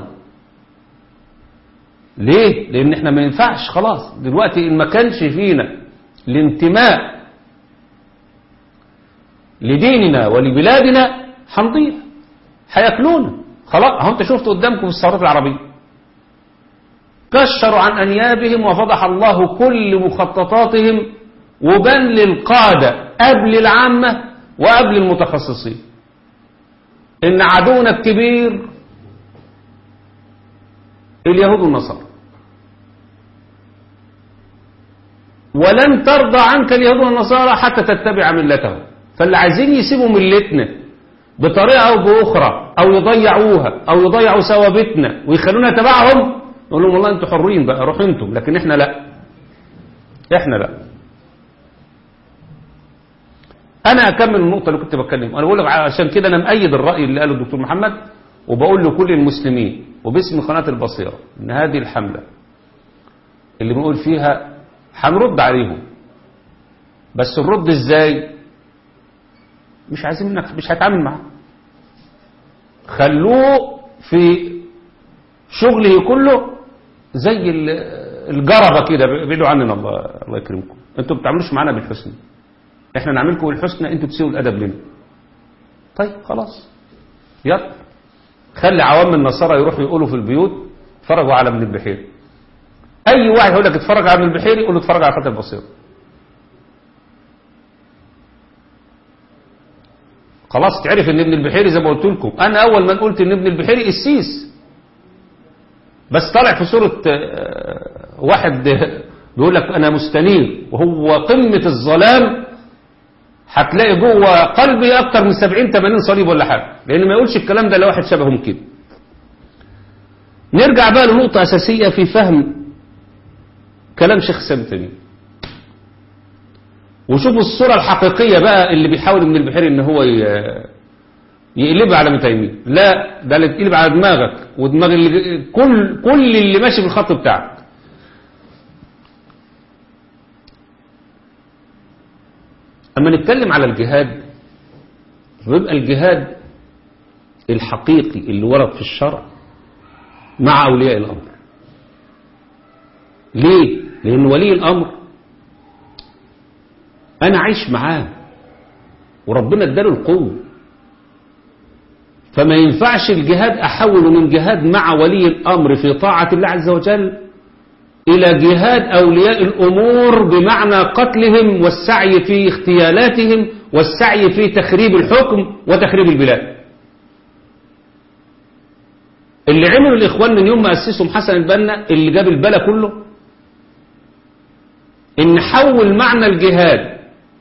ليه؟ لأن احنا ما ينفعش خلاص دلوقتي إن ما كانش فينا الانتماء لديننا ولبلادنا هنضيع هياكلونا خلاص اهو انت شفت قدامكم في الثورات العربية كشروا عن أنيابهم وفضح الله كل مخططاتهم وبان للقادة قبل العامة وقبل المتخصصين إن عدونا الكبير اليهود والنصارى ولن ترضى عنك اليهود والنصارى حتى تتبع ملتهم فاللي عايزين يسيبوا ملتنا بطريقة أو بأخرى أو يضيعوها أو يضيعوا ثوابتنا ويخلونا تبعهم نقول لهم والله أنتوا حرين بقى روحوا أنتم لكن إحنا لا إحنا لا أنا أكمل النقطة اللي كنت بتكلم أنا بقول لك عشان كده أنا مأيد الرأي اللي قاله الدكتور محمد وبقول لكل المسلمين وباسم قناة البصيرة إن هذه الحملة اللي بنقول فيها هنرد عليهم بس الرد ازاي مش عايزين منك مش هتعامل معاه خلوه في شغله كله زي الجربة كده بيقولوا عننا الله الله يكرمكم انتوا بتعملوش معانا بالحسن احنا نعملكم بالحسنى انتوا تسيئوا الادب لنا طيب خلاص يلا خلي عوام النصارى يروحوا يقولوا في البيوت اتفرجوا على ابن البحيري اي واحد يقول لك اتفرج على ابن البحيري يقول له اتفرج على فتح البصير خلاص تعرف ان ابن البحيري زي ما قلت لكم انا اول ما قلت ان ابن البحيري السيس بس طالع في صورة واحد بيقول لك انا مستنير وهو قمة الظلام هتلاقي جوه قلبي اكتر من 70 80 صليب ولا حاجه لان ما يقولش الكلام ده لواحد شبههم كده نرجع بقى لنقطة أساسية في فهم كلام شيخ سامتني وشوفوا الصورة الحقيقية بقى اللي بيحاول ابن البحيري ان هو يقلبها على متيمين لا ده اللي تقلب على دماغك ودماغ اللي كل كل اللي ماشي في الخط بتاعك اما نتكلم على الجهاد ويبقى الجهاد الحقيقي اللي ورد في الشرع مع اولياء الامر ليه لان ولي الامر انا عايش معاه وربنا اداله القوه فما ينفعش الجهاد احوله من جهاد مع ولي الامر في طاعه الله عز وجل الى جهاد اولياء الامور بمعنى قتلهم والسعي في اغتيالاتهم والسعي في تخريب الحكم وتخريب البلاد اللي عملوا الاخوان من يوم ما اسسهم حسن البنا اللي جاب البلا كله ان حول معنى الجهاد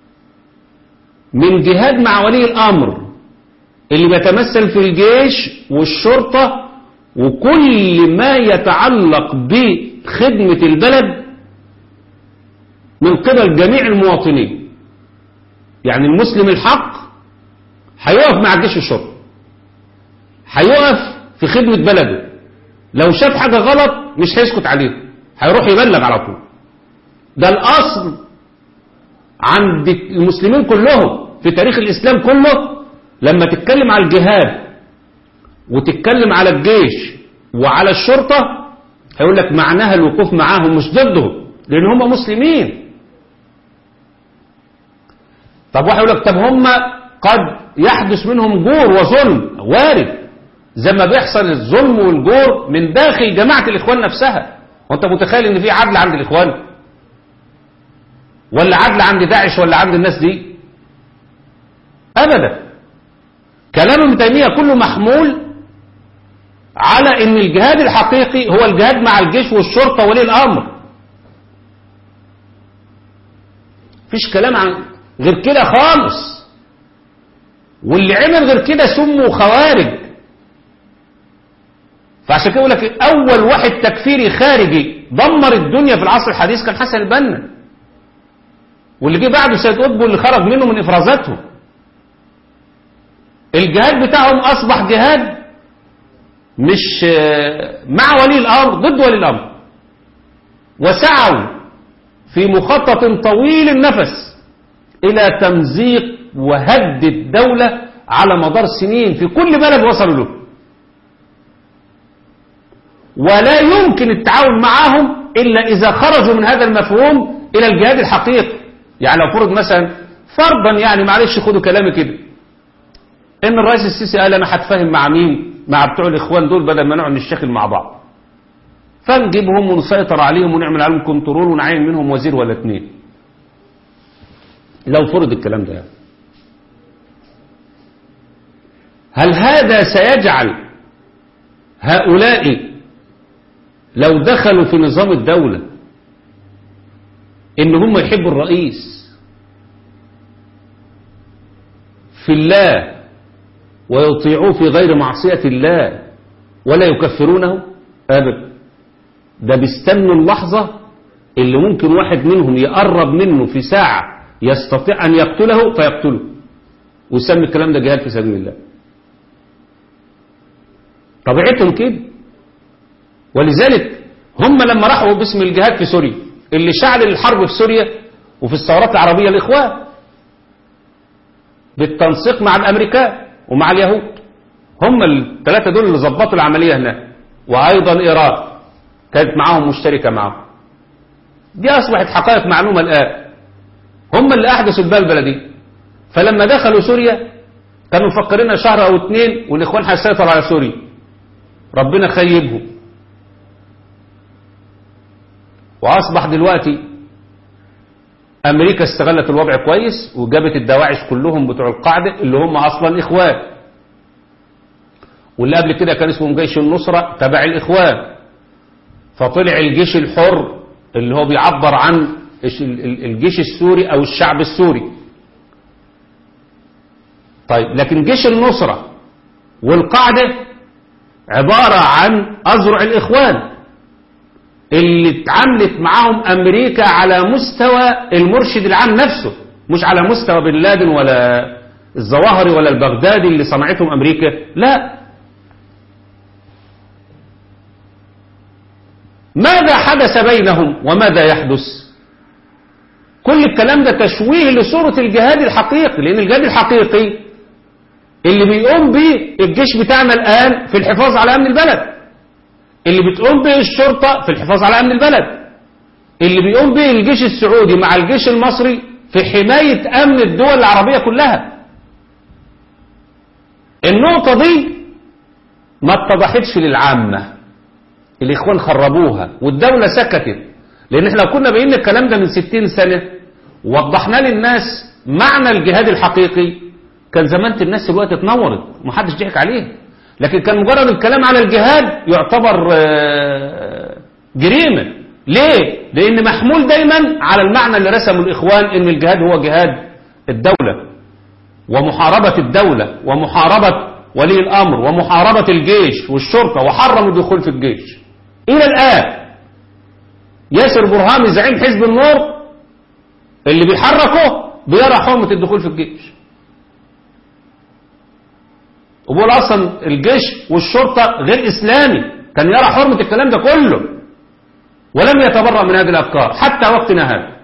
من جهاد مع ولي الامر اللي بيتمثل في الجيش والشرطة وكل ما يتعلق بخدمة البلد من قبل جميع المواطنين يعني المسلم الحق هيقف مع الجيش والشرطة هيقف في خدمة بلده لو شاف حاجة غلط مش هيسكت عليه هيروح يبلغ على طول ده الأصل عند المسلمين كلهم في تاريخ الإسلام كله لما تتكلم على الجهاد وتتكلم على الجيش وعلى الشرطة هيقول لك معناها الوقوف معاهم مش ضدهم لأن هم مسلمين طب واحد يقول لك طب هم قد يحدث منهم جور وظلم وارد زي ما بيحصل الظلم والجور من داخل جماعة الإخوان نفسها وانت متخيل ان في عدل عند الإخوان ولا عدل عند داعش ولا عند الناس دي أبدا كلام ابن تيمية كله محمول على ان الجهاد الحقيقي هو الجهاد مع الجيش والشرطة ولي الامر فيش كلام عن غير كده خالص واللي عمل غير كده سموا خوارج فعشان كده يقول لك اول واحد تكفيري خارجي دمر الدنيا في العصر الحديث كان حسن البنا واللي جه بعده سيد قطب اللي خرج منه من افرازاتهم الجهاد بتاعهم أصبح جهاد مش مع ولي الأمر ضد ولي الأمر وسعوا في مخطط طويل النفس إلى تمزيق وهد الدولة على مدار سنين في كل بلد وصلوا له ولا يمكن التعاون معهم إلا إذا خرجوا من هذا المفهوم إلى الجهاد الحقيقي يعني لو فرض مثلا فرضا يعني معلش خدوا كلامي كده ان الرئيس السيسي قال انا هتفاهم مع مين مع بتوع الاخوان دول بدل ما نقعد نشتغل مع بعض فنجيبهم ونسيطر عليهم ونعمل عليهم كنترول ونعين منهم وزير ولا اتنين لو فرض الكلام ده يعني. هل هذا سيجعل هؤلاء لو دخلوا في نظام الدولة ان هم يحبوا الرئيس في الله ويطيعوه في غير معصية الله ولا يكفرونه أبدا ده بيستنوا اللحظة اللي ممكن واحد منهم يقرب منه في ساعة يستطيع أن يقتله فيقتله ويسمي الكلام ده جهاد في سبيل الله طبيعتهم كده ولذلك هم لما راحوا باسم الجهاد في سوريا اللي شعل الحرب في سوريا وفي الثورات العربية الإخوان بالتنسيق مع الأمريكان ومع اليهود هم الثلاثة دول اللي ظبطوا العملية هناك وأيضا إيران كانت معاهم مشتركة معاهم دي أصبحت حقائق معلومة الآن هم اللي أحدثوا البلبلة دي فلما دخلوا سوريا كانوا مفكرين شهر أو اتنين والإخوان هيسيطروا على سوريا ربنا خيبهم وأصبح دلوقتي أمريكا استغلت الوضع كويس وجابت الدواعش كلهم بتوع القاعدة اللي هم أصلا إخوان واللي قبل كده كان اسمهم جيش النصرة تبع الإخوان فطلع الجيش الحر اللي هو بيعبر عن الجيش السوري أو الشعب السوري طيب لكن جيش النصرة والقاعدة عبارة عن أزرع الإخوان اللي اتعاملت معاهم أمريكا على مستوى المرشد العام نفسه مش على مستوى بن لادن ولا الظواهري ولا البغدادي اللي صنعتهم أمريكا لا ماذا حدث بينهم وماذا يحدث كل الكلام ده تشويه لصورة الجهاد الحقيقي لأن الجهاد الحقيقي اللي بيقوم به الجيش بتاعنا الآن في الحفاظ على أمن البلد اللي بتقوم به الشرطة في الحفاظ على أمن البلد اللي بيقوم به الجيش السعودي مع الجيش المصري في حماية أمن الدول العربية كلها النقطة دي ما اتضحتش للعامة الإخوان خربوها والدولة سكتت لأن احنا لو كنا بقينا الكلام ده من ستين سنة ووضحنا للناس معنى الجهاد الحقيقي كان زمانة الناس الوقت اتنورت ومحدش ضحك عليها لكن كان مجرد الكلام على الجهاد يعتبر جريمة ليه؟ لأن محمول دايما على المعنى اللي رسمه الإخوان إن الجهاد هو جهاد الدولة ومحاربة الدولة ومحاربة ولي الأمر ومحاربة الجيش والشرطة وحرموا الدخول في الجيش إلى الآن ياسر برهامي زعيم حزب النور اللي بيحركه بيرى حرمة الدخول في الجيش وبقول اصلا الجيش والشرطة غير اسلامي كان يرى حرمة الكلام ده كله ولم يتبرأ من هذه الافكار حتى وقتنا هذا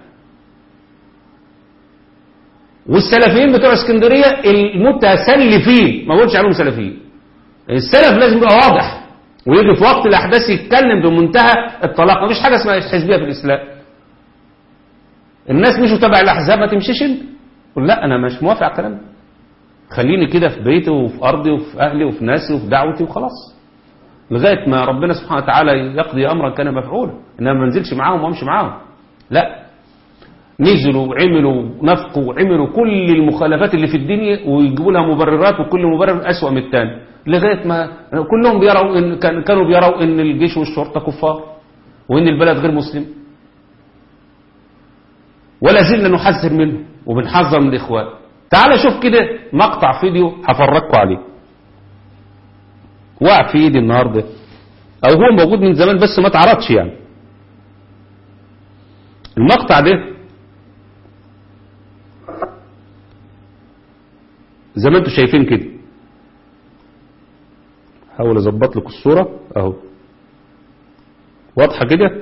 والسلفيين بتوع اسكندرية المتسلفين ما بقولش عليهم سلفيين السلف لازم يبقى واضح ويجي في وقت الاحداث يتكلم بمنتهى الطلاق مفيش حاجة اسمها حزبية في الاسلام الناس مشوا تبع الاحزاب ما تمشيش انت قل لا انا مش موافق على الكلام ده خليني كده في بيتي وفي أرضي وفي أهلي وفي ناسي وفي دعوتي وخلاص لغاية ما ربنا سبحانه وتعالى يقضي أمرا كان مفعولا إنما ما انزلش معاهم وامشي معاهم لا نزلوا وعملوا ونفقوا وعملوا كل المخالفات اللي في الدنيا ويجيبوا لها مبررات وكل مبرر أسوأ من الثاني لغاية ما كلهم بيروا إن كانوا بيروا إن الجيش والشرطة كفار وإن البلد غير مسلم ولا زلنا نحذر منه وبنحذر من الإخوان تعال شوف كده مقطع فيديو هفرجكم عليه وقع في ايدي النهارده او هو موجود من زمان بس ما اتعرضش يعني المقطع ده زي ما انتم شايفين كده حاول اظبط لكم الصوره اهو واضحه كده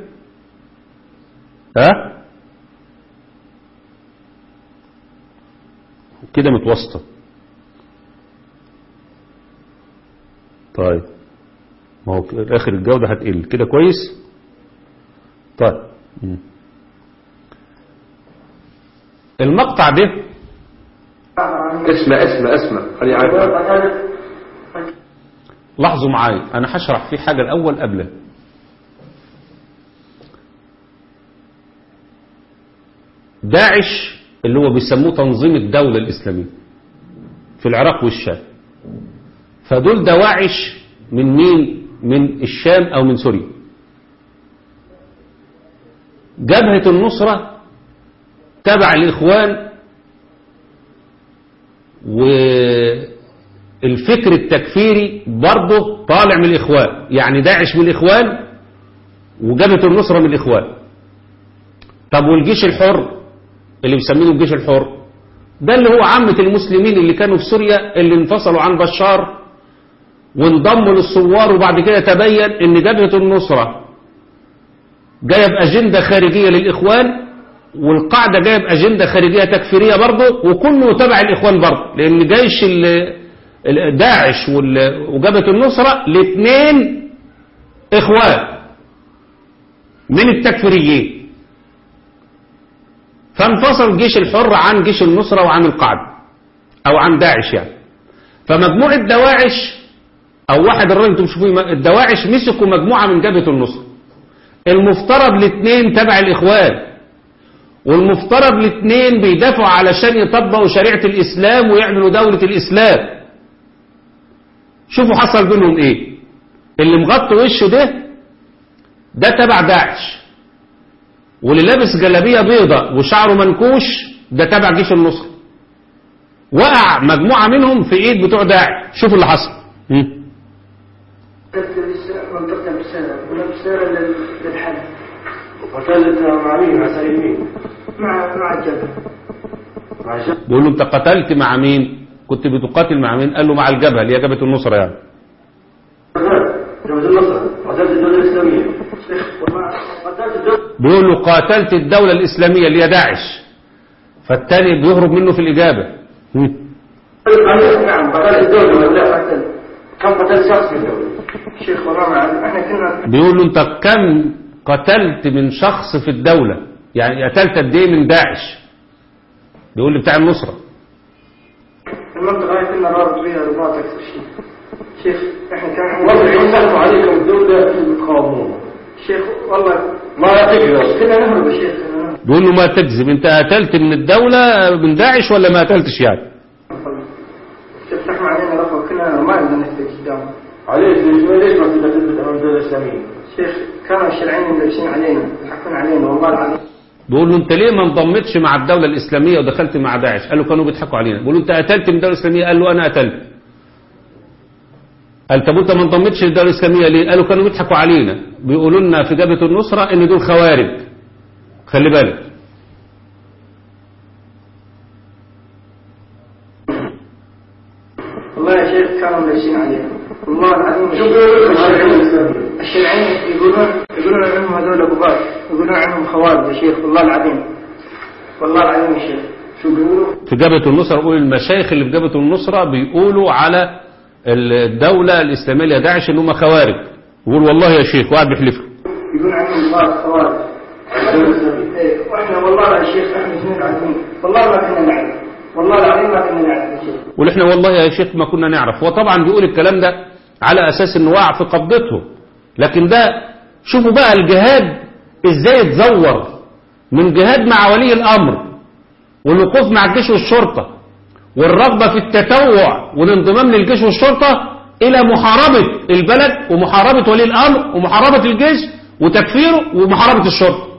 ها كده متوسطة طيب ما هو اخر الجودة هتقل كده كويس طيب المقطع ده اسمع اسمع اسمع خلي عارف لاحظوا معايا انا هشرح فيه حاجة الاول قبله داعش اللي هو بيسموه تنظيم الدولة الإسلامية في العراق والشام فدول دواعش من مين من الشام أو من سوريا جبهة النصرة تبع الإخوان والفكر التكفيري برضه طالع من الإخوان يعني داعش من الإخوان وجبهة النصرة من الإخوان طب والجيش الحر اللي بيسميه الجيش الحر ده اللي هو عامة المسلمين اللي كانوا في سوريا اللي انفصلوا عن بشار وانضموا للثوار وبعد كده تبين ان جبهة النصرة جاية بأجندة خارجية للإخوان والقاعدة جاية بأجندة خارجية تكفيرية برضه وكله تبع الإخوان برضه لأن جيش ال- ال- داعش وال- وجبهة النصرة الاثنين إخوان من التكفيريين فانفصل الجيش الحر عن جيش النصرة وعن القاعدة أو عن داعش يعني فمجموعة دواعش أو واحد الراجل انتم تشوفوه الدواعش مسكوا مجموعة من جبهة النصرة المفترض الاثنين تبع الإخوان والمفترض الاثنين بيدافعوا علشان يطبقوا شريعة الإسلام ويعملوا دولة الإسلام شوفوا حصل بينهم ايه اللي مغطي وشه ده ده تبع داعش واللي لابس جلابية بيضة وشعره منكوش ده تبع جيش النصر وقع مجموعة منهم في ايد بتوع داعش شوفوا اللي حصل مم. قلت منطقة بالسنة ولا بالسنة للحل وقتلت مع مين؟ مع سليمين؟ مع مع الجبهة مع الشيخ بيقول له انت قتلت مع مين كنت بتقاتل مع مين قال له مع الجبهة اللي هي جبهة النصرة يعني جبهة النصر قتلت الدولة الإسلامية وما قتلت الدولة بيقول له قاتلت الدولة الإسلامية اللي هي داعش فالتاني بيهرب منه في الإجابة مم. نعم قتلت الدولة ولا لا قتلت كم قتلت شخص في الدولة؟ شيخ والله ما أعرف احنا كنا بيقول له انت كم قتلت من شخص في الدولة يعني قتلت قد ايه من داعش بيقول لي بتاع النصرة المنطقة هاي كنا رابط بيها رباط أكثر شيء شيخ احنا كان والله عندنا يمسكوا عليكم الدولة تقاومون شيخ والله ما تقدر كنا نهرب يا شيخ كنا نهرب بيقول له ما تكذب انت قتلت من الدولة من داعش ولا ما قتلتش يعني شيخ تحمى علينا رفع كنا ما نقدر نثبت قدامه عليك ليش ليش ما تقدر تثبت أمام الدولة الإسلامية؟ شيخ كانوا الشرعيين مدرسين علينا يحكون علينا والله العظيم بيقول له انت ليه ما انضمتش مع الدولة الإسلامية ودخلت مع داعش قال له كانوا بيضحكوا علينا بيقول له انت قتلت من الدولة الإسلامية قال له انا قتلت قال طب انت ما انضمتش للدولة الإسلامية ليه قالوا كانوا بيضحكوا علينا بيقولوا لنا في جبهة النصرة ان دول خوارج خلي بالك والله يا شيخ كانوا مدرسين علينا والله العظيم شو بيقولوا لكم على الدولة الشرعيين الإسلامية؟ الشرعيين يقولون يقولون عنهم هذول غبار يقولون عنهم خوارج يا شيخ والله العظيم والله العظيم يا شيخ شو بيقولوا؟ في جبهة النصرة بيقول المشايخ اللي في جبهة النصرة بيقولوا على الدولة الإسلامية اللي هي داعش ان هم خوارج يقول والله يا شيخ وقاعد بيحلف يقولون عنهم غبار خوارج الدولة الإسلامية إيه، واحنا والله يا شيخ احنا اثنين عارفين والله ما كنا نعرف والله العظيم ما كنا نعرف يا شيخ يقول احنا والله يا شيخ ما كنا نعرف هو طبعا بيقول الكلام ده على اساس انه وقع في قبضته لكن ده شوفوا بقى الجهاد ازاي اتزور من جهاد مع ولي الامر والوقوف مع الجيش والشرطة والرغبة في التطوع والانضمام للجيش والشرطة الى محاربة البلد ومحاربة ولي الامر ومحاربة الجيش وتكفيره ومحاربة الشرطة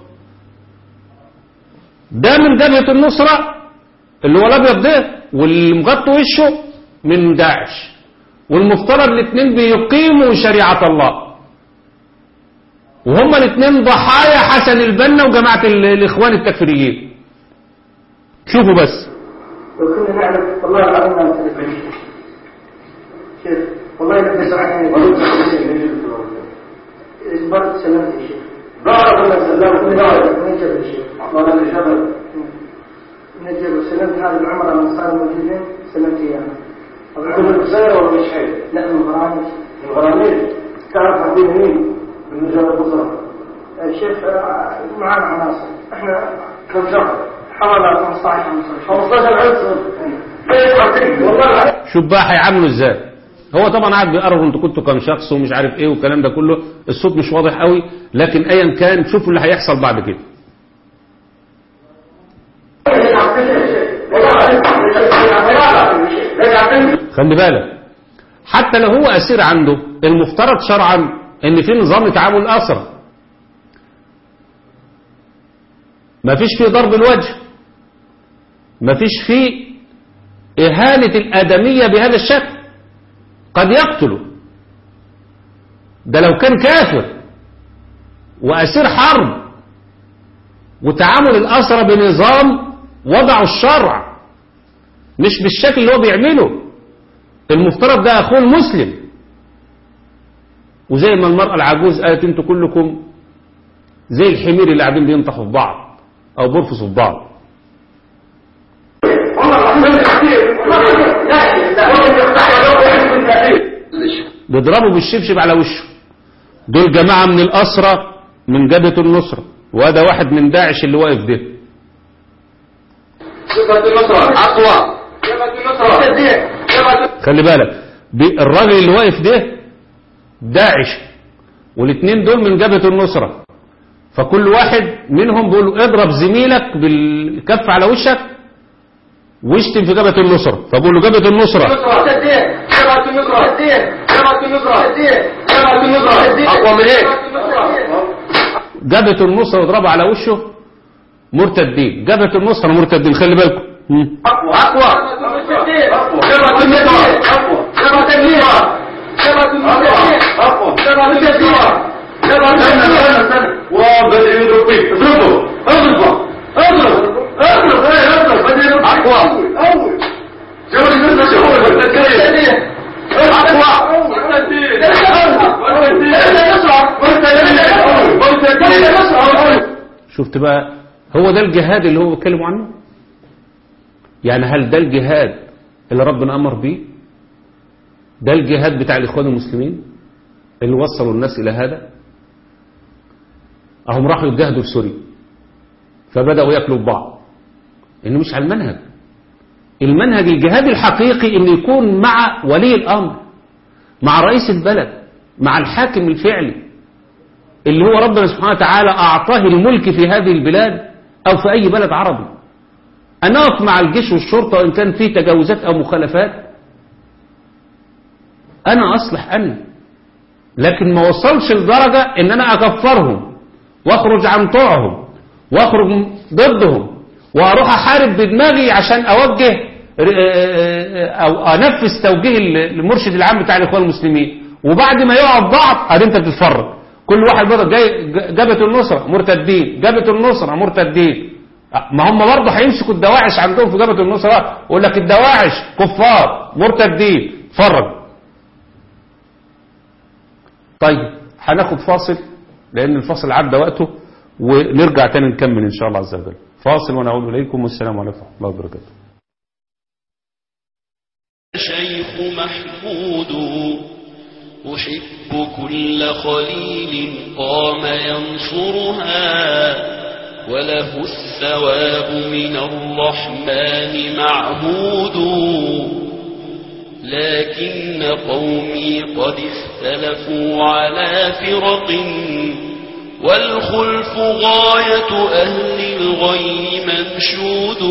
ده من جبهة النصرة اللي هو الابيض ده واللي مغطي وشه من داعش والمفترض الاثنين بيقيموا شريعة الله وهما الاثنين ضحايا حسن البنا وجماعة ال- الاخوان التكفيريين شوفوا بس لو كنا نعرف والله العظيم ما نتكلم شيخ والله يلبس علينا برد سلمت يا شيخ ضاعت ولا سلمت؟ من ضاعت الجبل يا شيخ ولا من الجبل من الجبل سلمت هذه العمرة من صار موجودين سلمت اياها كل بسيرة ولا مش حي؟ لا من برامج من غراميل تعرف عندي مين؟ من جبل البصرة الشيخ آه، معانا عناصر احنا كم شهر؟ حوالي 15 15 15000 ليش عارفين؟ والله العظيم شوف بقى هيعاملوا ازاي هو طبعا قاعد بيقرر انتوا كنتوا كام شخص ومش عارف ايه والكلام ده كله الصوت مش واضح قوي لكن ايا كان شوفوا اللي هيحصل بعد كده ليش عارفين؟ والله العظيم ليش عارفين؟ خلي بالك حتى لو هو أسير عنده المفترض شرعا ان في نظام تعامل أسرى ما فيش فيه ضرب الوجه مفيش فيه إهانة الآدمية بهذا الشكل قد يقتله ده لو كان كافر وأسير حرب وتعامل الأسرى بنظام وضعوا الشرع مش بالشكل اللي هو بيعمله المفترض ده أخوه المسلم وزي ما المرأة العجوز قالت انتوا كلكم زي الحمير اللي قاعدين بينطحوا في بعض أو بيرفصوا في بعض بيضربوا بالشبشب على وشه دول جماعة من الأسرة من جبهة النصرة وهذا واحد من داعش اللي واقف ده أقوى خلي بالك بي- الراجل اللي واقف ده داعش والاثنين دول من جبهة النصرة فكل واحد منهم بيقول له اضرب زميلك بالكف على وشك واشتم في جبهة النصرة فبقول له جبهة النصرة أقوى من هيك جبهة النصرة يضربها على وشه مرتدين جبهة النصرة مرتدين خلي بالكم مم. أقوى جبهة النصرة جبهة النصرة جبهة النصرة جبهة النصرة جبهة النصرة وبدأ يضرب فيه اضربه اضربه اضرب اضرب ايه اضرب بدأ يضرب أقوى جبهة النصرة أقوى شفت بقى هو ده الجهاد اللي هو بيتكلموا عنه يعني هل ده الجهاد اللي ربنا أمر بيه ده الجهاد بتاع الإخوان المسلمين اللي وصلوا الناس إلى هذا أهم راحوا يجاهدوا في سوريا فبدأوا يأكلوا ببعض إنه مش على المنهج المنهج الجهاد الحقيقي إنه يكون مع ولي الأمر مع رئيس البلد مع الحاكم الفعلي اللي هو ربنا سبحانه وتعالى أعطاه الملك في هذه البلاد أو في أي بلد عربي أن أقف مع الجيش والشرطة وإن كان فيه تجاوزات أو مخالفات أنا أصلح أنا لكن ما وصلش لدرجة إن أنا أكفرهم وأخرج عن طوعهم وأخرج ضدهم وأروح أحارب بدماغي عشان أوجه أو أنفذ توجيه المرشد العام بتاع الإخوان المسلمين وبعد ما يقع بعض أدي أنت بتتفرج كل واحد برضه جاي جبهة النصرة مرتدين جبهة النصرة مرتدين ما هم برضه هيمسكوا الدواعش عندهم في جبهة النصرة يقول لك الدواعش كفار مرتدين اتفرج طيب هناخد فاصل لأن الفاصل عدى وقته ونرجع تاني نكمل إن شاء الله عز وجل فاصل ونعود إليكم والسلام عليكم ورحمة الله وبركاته شيخ محمود أحب كل خليل قام ينصرها وله الثواب من الرحمن معهود لكن قومي قد اختلفوا على فرق والخلف غاية أهل الغي منشود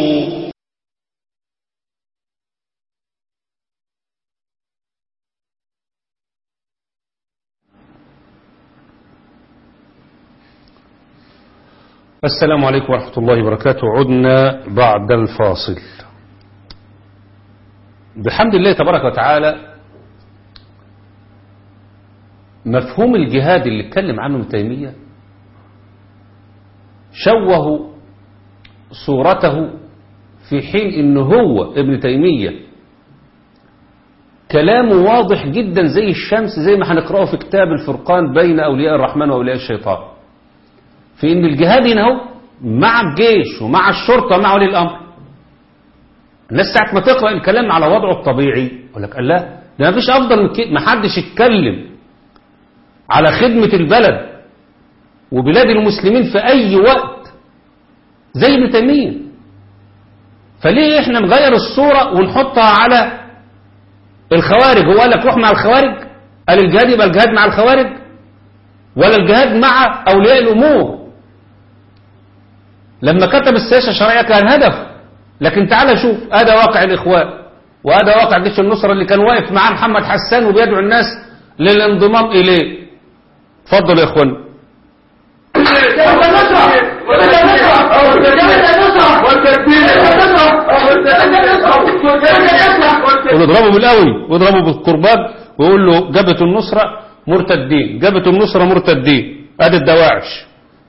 السلام عليكم ورحمة الله وبركاته عدنا بعد الفاصل بحمد الله تبارك وتعالى مفهوم الجهاد اللي اتكلم عنه ابن تيمية شوه صورته في حين ان هو ابن تيمية كلامه واضح جدا زي الشمس زي ما هنقرأه في كتاب الفرقان بين أولياء الرحمن وأولياء الشيطان في ان الجهاد هنا هو مع الجيش ومع الشرطة ومع ولي الأمر الناس ساعة ما تقرأ الكلام على وضعه الطبيعي يقول لك الله ده ما فيش أفضل من كده ما حدش يتكلم على خدمة البلد وبلاد المسلمين في أي وقت زي ابن تيمية فليه احنا نغير الصورة ونحطها على الخوارج هو قال لك روح مع الخوارج قال الجهاد يبقى الجهاد مع الخوارج ولا الجهاد مع أولياء الأمور لما كتب السياسة الشرعية كان هدف لكن تعال شوف هذا واقع الإخوان وهذا واقع جيش النصرة اللي كان واقف معاه محمد حسان وبيدعو الناس للانضمام إليه اتفضل يا إخوان والتكبير ويضربه بالقوي ويضربه بالكرباج ويقول له جبهة النصرة مرتدين جبهة النصرة مرتدين ادي الدواعش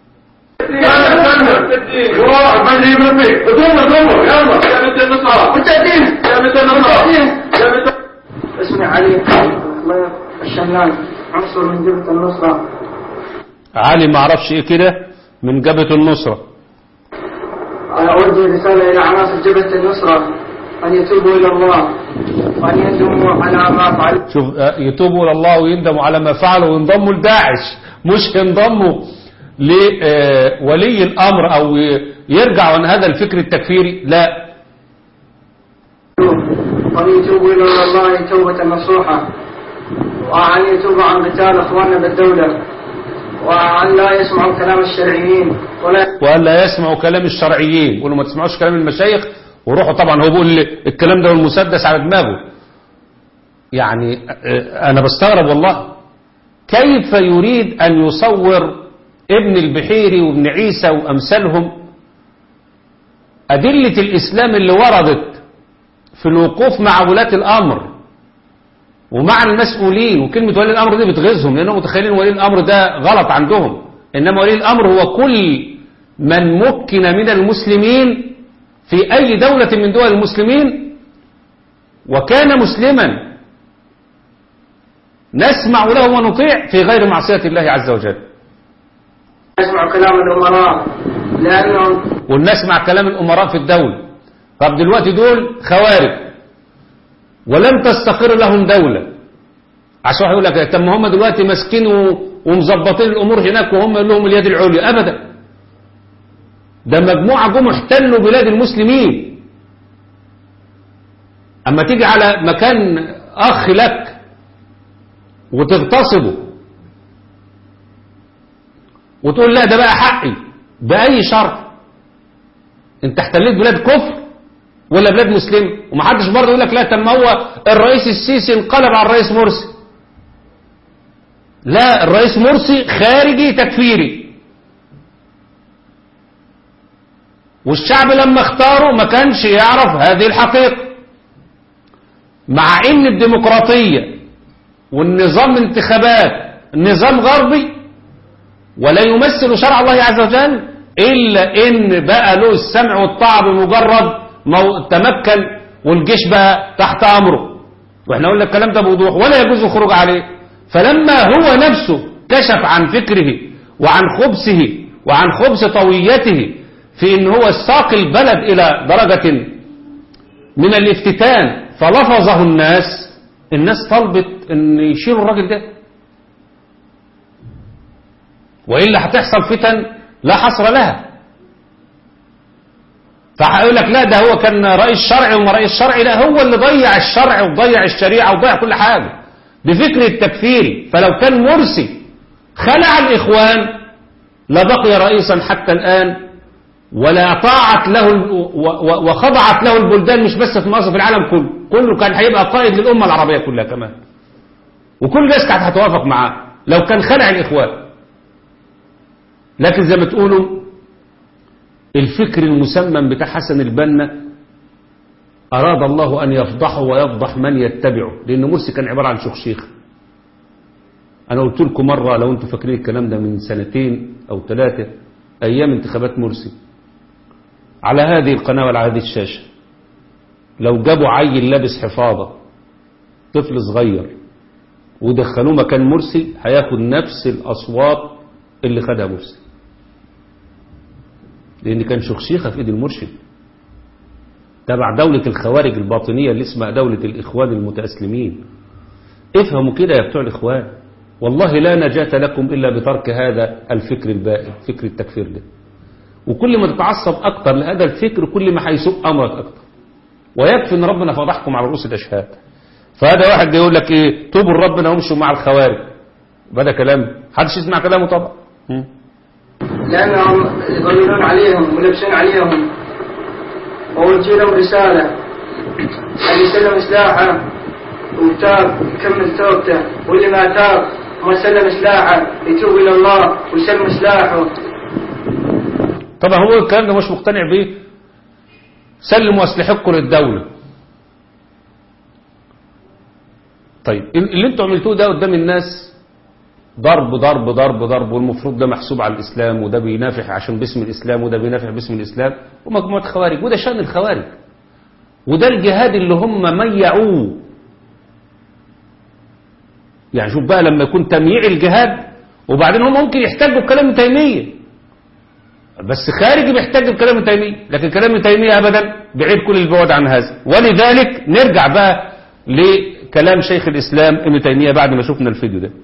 اسمي علي الله الشنان عنصر من جبهة النصرة علي ما اعرفش ايه كده من جبهة النصرة أنا أوجه رسالة إلى عناصر جبهة النصرة أن يتوبوا إلى الله وأن يندموا على ما فعلوا شوف آه، يتوبوا الى الله ويندموا على ما فعلوا وينضموا لداعش مش ينضموا لولي الامر او ي- يرجعوا عن هذا الفكر التكفيري لا وأن يتوبوا إلى الله توبة نصوحة وأن يتوبوا عن قتال إخواننا بالدولة وأن لا يسمعوا كلام الشرعيين ولا وأن لا يسمعوا كلام الشرعيين يقولوا ما تسمعوش كلام المشايخ وروحوا طبعا هو بيقول لي الكلام ده والمسدس على دماغه يعني آه، أنا بستغرب والله كيف يريد أن يصور ابن البحيري وابن عيسى وأمثالهم أدلة الإسلام اللي وردت في الوقوف مع ولاة الأمر ومع المسؤولين وكلمة ولي الأمر دي بتغيظهم لأنهم متخيلين ولي الأمر ده غلط عندهم إنما ولي الأمر هو كل من مكن من المسلمين في أي دولة من دول المسلمين وكان مسلما نسمع له ونطيع في غير معصية الله عز وجل يسمعوا كلام الأمراء لأنهم ونسمع كلام الأمراء في الدولة طب دلوقتي دول خوارج ولم تستقر لهم دولة عشان واحد يقول لك طب ما هم دلوقتي ماسكين و- ومظبطين الأمور هناك وهم لهم اليد العليا أبدا ده مجموعة جم احتلوا بلاد المسلمين أما تيجي على مكان أخ لك وتغتصبه وتقول لا ده بقى حقي بأي شرط انت احتليت بلاد كفر ولا بلاد مسلمة ومحدش برضه يقول لك لا طب ما هو الرئيس السيسي انقلب على الرئيس مرسي لا الرئيس مرسي خارجي تكفيري والشعب لما اختاره ما كانش يعرف هذه الحقيقة مع ان الديمقراطية والنظام الانتخابات نظام غربي ولا يمثل شرع الله عز وجل إلا إن بقى له السمع والطاعة بمجرد ما تمكن والجيش بقى تحت أمره وإحنا قلنا الكلام ده بوضوح ولا يجوز الخروج عليه فلما هو نفسه كشف عن فكره وعن خبثه وعن خبث طويته في إن هو ساق البلد إلى درجة من الافتتان فلفظه الناس الناس طلبت ان يشيلوا الراجل ده وإلا هتحصل فتن لا حصر لها فهيقول لك لا ده هو كان رئيس شرعي وما رئيس شرعي لا هو اللي ضيع الشرع وضيع الشريعة وضيع كل حاجة بفكر التكفيري فلو كان مرسي خلع الإخوان لبقي رئيسا حتى الآن ولا طاعت له ال- و- و- وخضعت له البلدان مش بس في مصر في العالم كله كله كان هيبقى قائد للأمة العربية كلها كمان وكل الناس كانت هتوافق معاه لو كان خلع الإخوان لكن زي ما تقولوا الفكر المسمم بتاع حسن البنا أراد الله أن يفضحه ويفضح من يتبعه لأن مرسي كان عبارة عن شخشيخ أنا قلت لكم مرة لو أنتم فاكرين الكلام ده من سنتين أو ثلاثة أيام انتخابات مرسي على هذه القناة وعلى هذه الشاشة لو جابوا عيل لابس حفاضة طفل صغير ودخلوه مكان مرسي هياخد نفس الأصوات اللي خدها مرسي لأن كان شخشيخة في إيد المرشد تبع دولة الخوارج الباطنية اللي اسمها دولة الإخوان المتأسلمين افهموا كده يا بتوع الإخوان والله لا نجاة لكم إلا بترك هذا الفكر البائد فكر التكفير ده وكل ما تتعصب أكتر لهذا الفكر كل ما هيسوء أمرك أكتر ويكفي أن ربنا فضحكم على رؤوس الأشهاد فهذا واحد يقول لك إيه توبوا لربنا وامشوا مع الخوارج بدا كلام محدش يسمع كلامه طبعا م. لأنهم يضللون عليهم ويلبسون عليهم ووجه لهم رسالة اللي سلم سلاحه وتاب يكمل توبته واللي ما تاب وما سلم سلاحه يتوب إلى الله ويسلم سلاحه طبعا هو الكلام ده مش مقتنع بيه سلموا أسلحتكم للدولة طيب اللي انتوا عملتوه ده قدام الناس ضرب ضرب ضرب ضرب والمفروض ده محسوب على الإسلام وده بينافح عشان باسم الإسلام وده بينافح باسم الإسلام ومجموعة خوارج وده شأن الخوارج وده الجهاد اللي هم ميعوه يعني شوف بقى لما يكون تمييع الجهاد وبعدين هم ممكن يحتاجوا بكلام ابن تيمية بس خارجي بيحتاج بكلام ابن تيمية لكن كلام ابن تيمية أبدا بعيد كل البعد عن هذا ولذلك نرجع بقى لكلام شيخ الإسلام ابن تيمية بعد ما شفنا الفيديو ده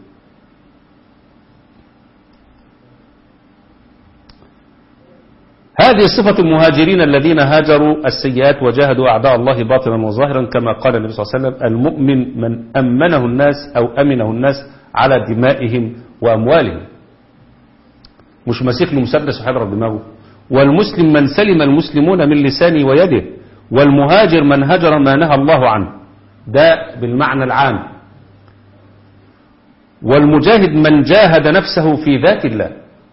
هذه صفة المهاجرين الذين هاجروا السيئات وجاهدوا أعداء الله باطنا وظاهرا كما قال النبي صلى الله عليه وسلم المؤمن من أمنه الناس أو أمنه الناس على دمائهم وأموالهم مش ماسك له مسدس وحضر دماغه والمسلم من سلم المسلمون من لسانه ويده والمهاجر من هجر ما نهى الله عنه ده بالمعنى العام والمجاهد من جاهد نفسه في ذات الله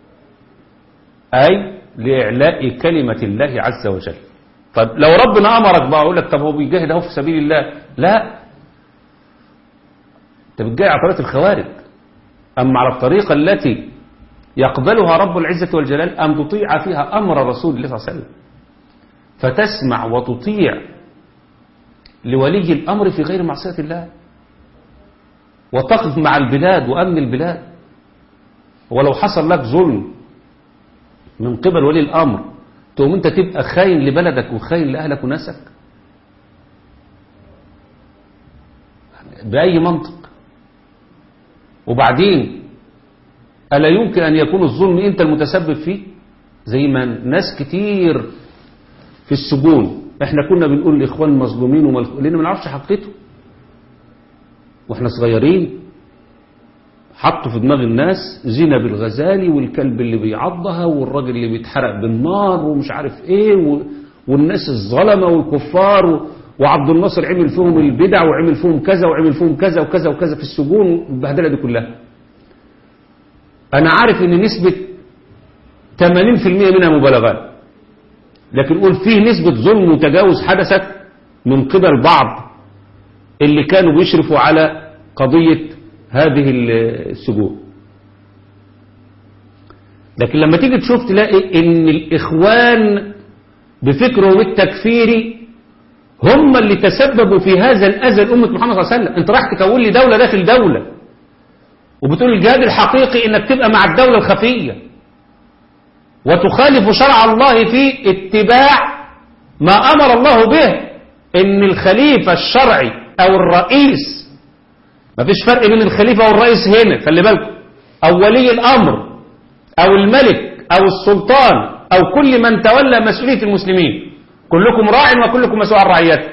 أي لإعلاء كلمة الله عز وجل طب لو ربنا أمرك بقى أقول لك طب هو بيجاهد أهو في سبيل الله لا أنت بتجاهد على طريقة الخوارج أما على الطريقة التي يقبلها رب العزة والجلال أن تطيع فيها أمر رسول الله صلى الله عليه وسلم فتسمع وتطيع لولي الأمر في غير معصية الله وتقف مع البلاد وأمن البلاد ولو حصل لك ظلم من قبل ولي الأمر تقوم أنت تبقى خاين لبلدك وخاين لأهلك وناسك بأي منطق وبعدين ألا يمكن أن يكون الظلم أنت المتسبب فيه زي ما ناس كتير في السجون احنا كنا بنقول لإخوان المظلومين لأن ما نعرفش حقيقته واحنا صغيرين حطوا في دماغ الناس زينب الغزالي والكلب اللي بيعضها والراجل اللي بيتحرق بالنار ومش عارف ايه و... والناس الظلمة والكفار و... وعبد الناصر عمل فيهم البدع وعمل فيهم كذا وعمل فيهم كذا وكذا وكذا في السجون البهدله دي كلها انا عارف ان نسبة 80% منها مبالغات لكن قول فيه نسبة ظلم وتجاوز حدثت من قبل بعض اللي كانوا بيشرفوا على قضية هذه السجون لكن لما تيجي تشوف تلاقي ان الاخوان بفكرهم التكفيري هم اللي تسببوا في هذا الاذى لامه محمد صلى الله عليه وسلم انت راح تكون لي دوله داخل دوله وبتقول الجهاد الحقيقي انك تبقى مع الدوله الخفيه وتخالف شرع الله في اتباع ما امر الله به ان الخليفه الشرعي او الرئيس ما فيش فرق بين الخليفة والرئيس هنا خلي بالكم أو ولي الأمر أو الملك أو السلطان أو كل من تولى مسؤولية المسلمين كلكم راع وكلكم مسؤول عن رعيته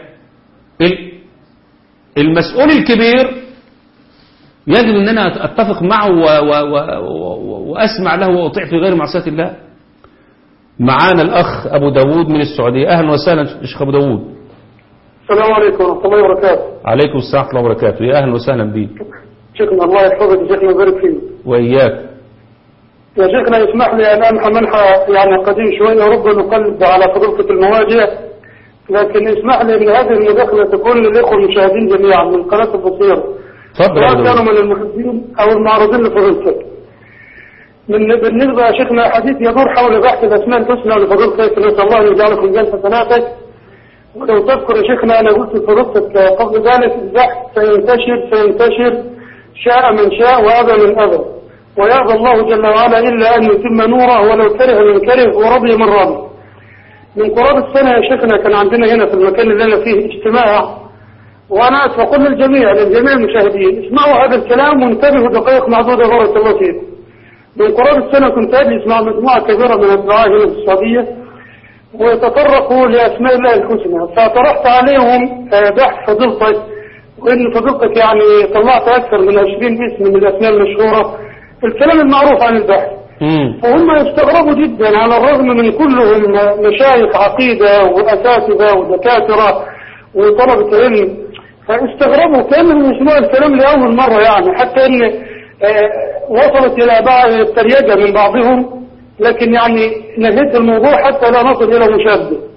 المسؤول الكبير يجب أن أنا أتفق معه و و و و وأسمع له وأطيع في غير معصية الله معانا الأخ أبو داود من السعودية أهلا وسهلا شيخ أبو داود السلام عليكم ورحمة الله وبركاته عليكم السلام ورحمة الله وبركاته يا أهلا وسهلا بيك شيخنا الله يحفظك يا شيخنا ويبارك فيك وإياك يا شيخنا يسمح لي أن أمحى منحى يعني قديم شوية ورب نقلب على فضيلة المواجهة لكن يسمح لي أن هذه المداخلة تكون للإخوة المشاهدين جميعا من قناة البصيرة تفضل يا سواء أبو كانوا داود من المحبين أو المعارضين لفضيلتك من بالنسبة يا شيخنا حديث يدور حول بحث الأسماء الحسنى لفضيلتك نسأل الله أن يجعل في ميزان حسناتك ولو تذكر يا شيخنا أنا قلت لفضيلتك قبل ذلك البحث سينتشر سينتشر شاء من شاء وأبى من أبى ويأبى الله جل وعلا إلا أن يتم نوره ولو كره من كره ورضي من رضي من قرابة السنة يا شيخنا كان عندنا هنا في المكان اللي أنا فيه اجتماع وأنا أقول للجميع للجميع المشاهدين اسمعوا هذا الكلام وانتبهوا دقائق معدودة بارك الله فيكم من قرابة السنة كنت أجلس مع مجموعة كبيرة من الدعاة هنا في السعودية ويتطرقوا لأسماء الله الحسنى فطرحت عليهم آه، بحث فضيلتك وإن فضيلتك يعني طلعت أكثر من 20 اسم من الأسماء المشهورة الكلام المعروف عن البحث مم. فهم يستغربوا جدا على الرغم من كلهم مشايخ عقيدة وأساتذة ودكاترة وطلبة علم فاستغربوا كانوا يسمعوا الكلام لأول مرة يعني حتى إن آه، وصلت إلى بعض التريجة من بعضهم لكن يعني نهيت الموضوع حتى لا نصل إلى مشابه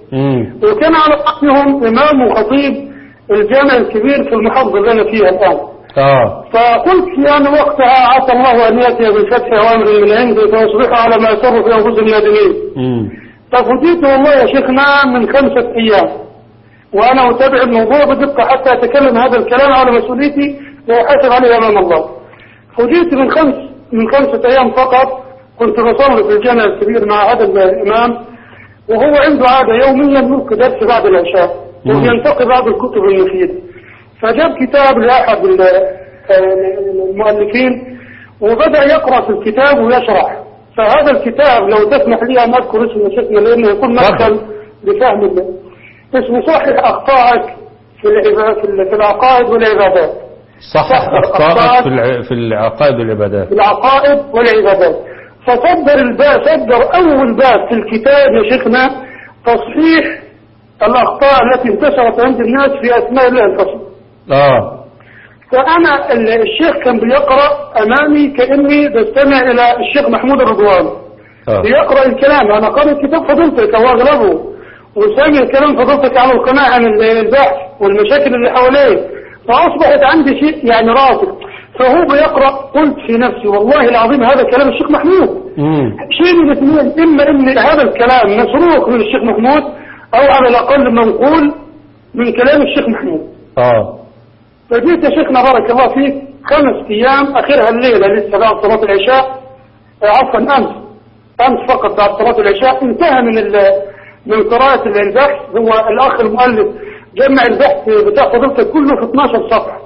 مم. وكان على رأسهم إمام وخطيب الجامع الكبير في المحافظة اللي أنا فيها الآن اه فقلت يعني وقتها عسى الله أن يأتي بالفتح أوامر من عنده فيصبحوا على ما يسر في أنفسهم نادمين مم. ففوجئت والله يا شيخنا من خمسة أيام وأنا أتابع الموضوع بدقة حتى أتكلم هذا الكلام على مسؤوليتي وأحاسب عليه أمام الله فوجئت من خمس من خمسة أيام فقط كنت بصلي في الجامع الكبير مع هذا الإمام وهو عنده عادة يوميا يلقي درس بعد العشاء مم. وينتقي بعض الكتب المفيدة فجاب كتاب لأحد ال- آه، المؤلفين وبدأ يقرأ في الكتاب ويشرح فهذا الكتاب لو تسمح لي أن أذكر اسمه شكله لأنه يكون مدخل لفهم الله اسمه صحح أخطائك في العبا- في ال- في العقائد والعبادات صحح أخطاءك في الع- في العقائد والعبادات في العقائد والعبادات فصدر الباب صدر أول باب في الكتاب يا شيخنا تصحيح الأخطاء التي انتشرت عند الناس في أسماء الله الحسنى اه فأنا ال- الشيخ كان بيقرأ أمامي كأني بستمع إلى الشيخ محمود الرضوان اه بيقرأ الكلام أنا قارئ كتاب فضيلتك أو أغلبه وسامع كلام فضيلتك على القناة عن ال- البحث والمشاكل اللي حواليه فأصبحت عندي شيء يعني راسخ فهو بيقرأ قلت في نفسي والله العظيم هذا كلام الشيخ محمود مم. شيء من الاثنين إما إن هذا الكلام مسروق من الشيخ محمود أو على الأقل منقول من كلام الشيخ محمود اه فجيت يا شيخنا بارك الله فيك خمس أيام آخرها الليلة لسه بعد صلاة العشاء آه، عفوا أمس أمس فقط بعد صلاة العشاء انتهى من ال- من قراءة البحث هو الأخ المؤلف جمع البحث بتاع فضيلتك كله في 12 صفحة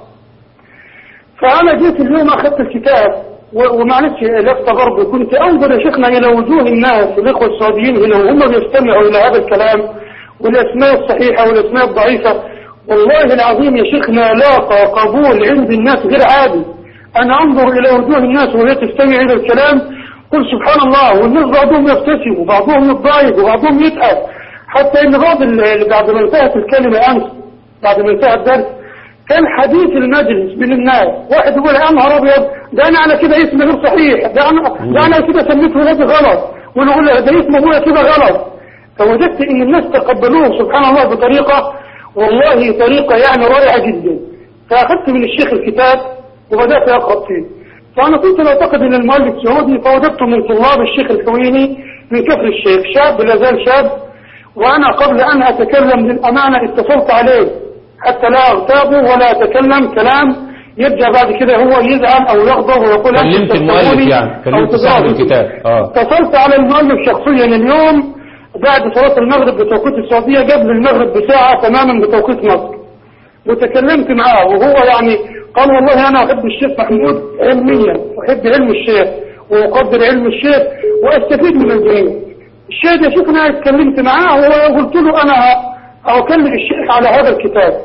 فأنا جيت اليوم أخذت الكتاب و- ومعلش لفت برضه كنت أنظر يا شيخنا إلى وجوه الناس الإخوة السعوديين هنا وهم بيستمعوا إلى هذا الكلام والأسماء الصحيحة والأسماء الضعيفة والله العظيم يا شيخنا لاقى قبول عند الناس غير عادي أنا أنظر إلى وجوه الناس وهي تستمع إلى الكلام قل سبحان الله والناس بعضهم يبتسم وبعضهم يتضايق وبعضهم يتعب حتى إن بعض ال- بعد ما انتهت الكلمة أمس بعد ما انتهى الدرس كان حديث المجلس بين الناس واحد يقول يا نهار ابيض ده انا على كده اسمي غير صحيح ده انا ده انا كده سميت ولادي غلط وانا اقول له ده اسم ابويا كده غلط فوجدت ان الناس تقبلوه سبحان الله بطريقه والله طريقه يعني رائعه جدا فاخذت من الشيخ الكتاب وبدات اقرا فيه فانا كنت معتقد ان المؤلف سعودي فوجدته من طلاب الشيخ الحويني من كفر الشيخ شاب لا زال شاب وانا قبل ان اتكلم للامانه اتصلت عليه حتى لا اغتابه ولا اتكلم كلام يرجع بعد كده هو يزعل او يغضب ويقول أنتم كلمت المؤلف تستهوني يعني أو كلمت صاحب تضربني. الكتاب اه اتصلت على المؤلف شخصيا اليوم بعد صلاة المغرب بتوقيت السعودية قبل المغرب بساعة تماما بتوقيت مصر وتكلمت معاه وهو يعني قال والله أنا أحب الشيخ محمود علميا أحب علم الشيخ وأقدر علم الشيخ وأستفيد من الجميع الشيخ يا شيخنا اتكلمت معاه وقلت له أنا أكلم الشيخ على هذا الكتاب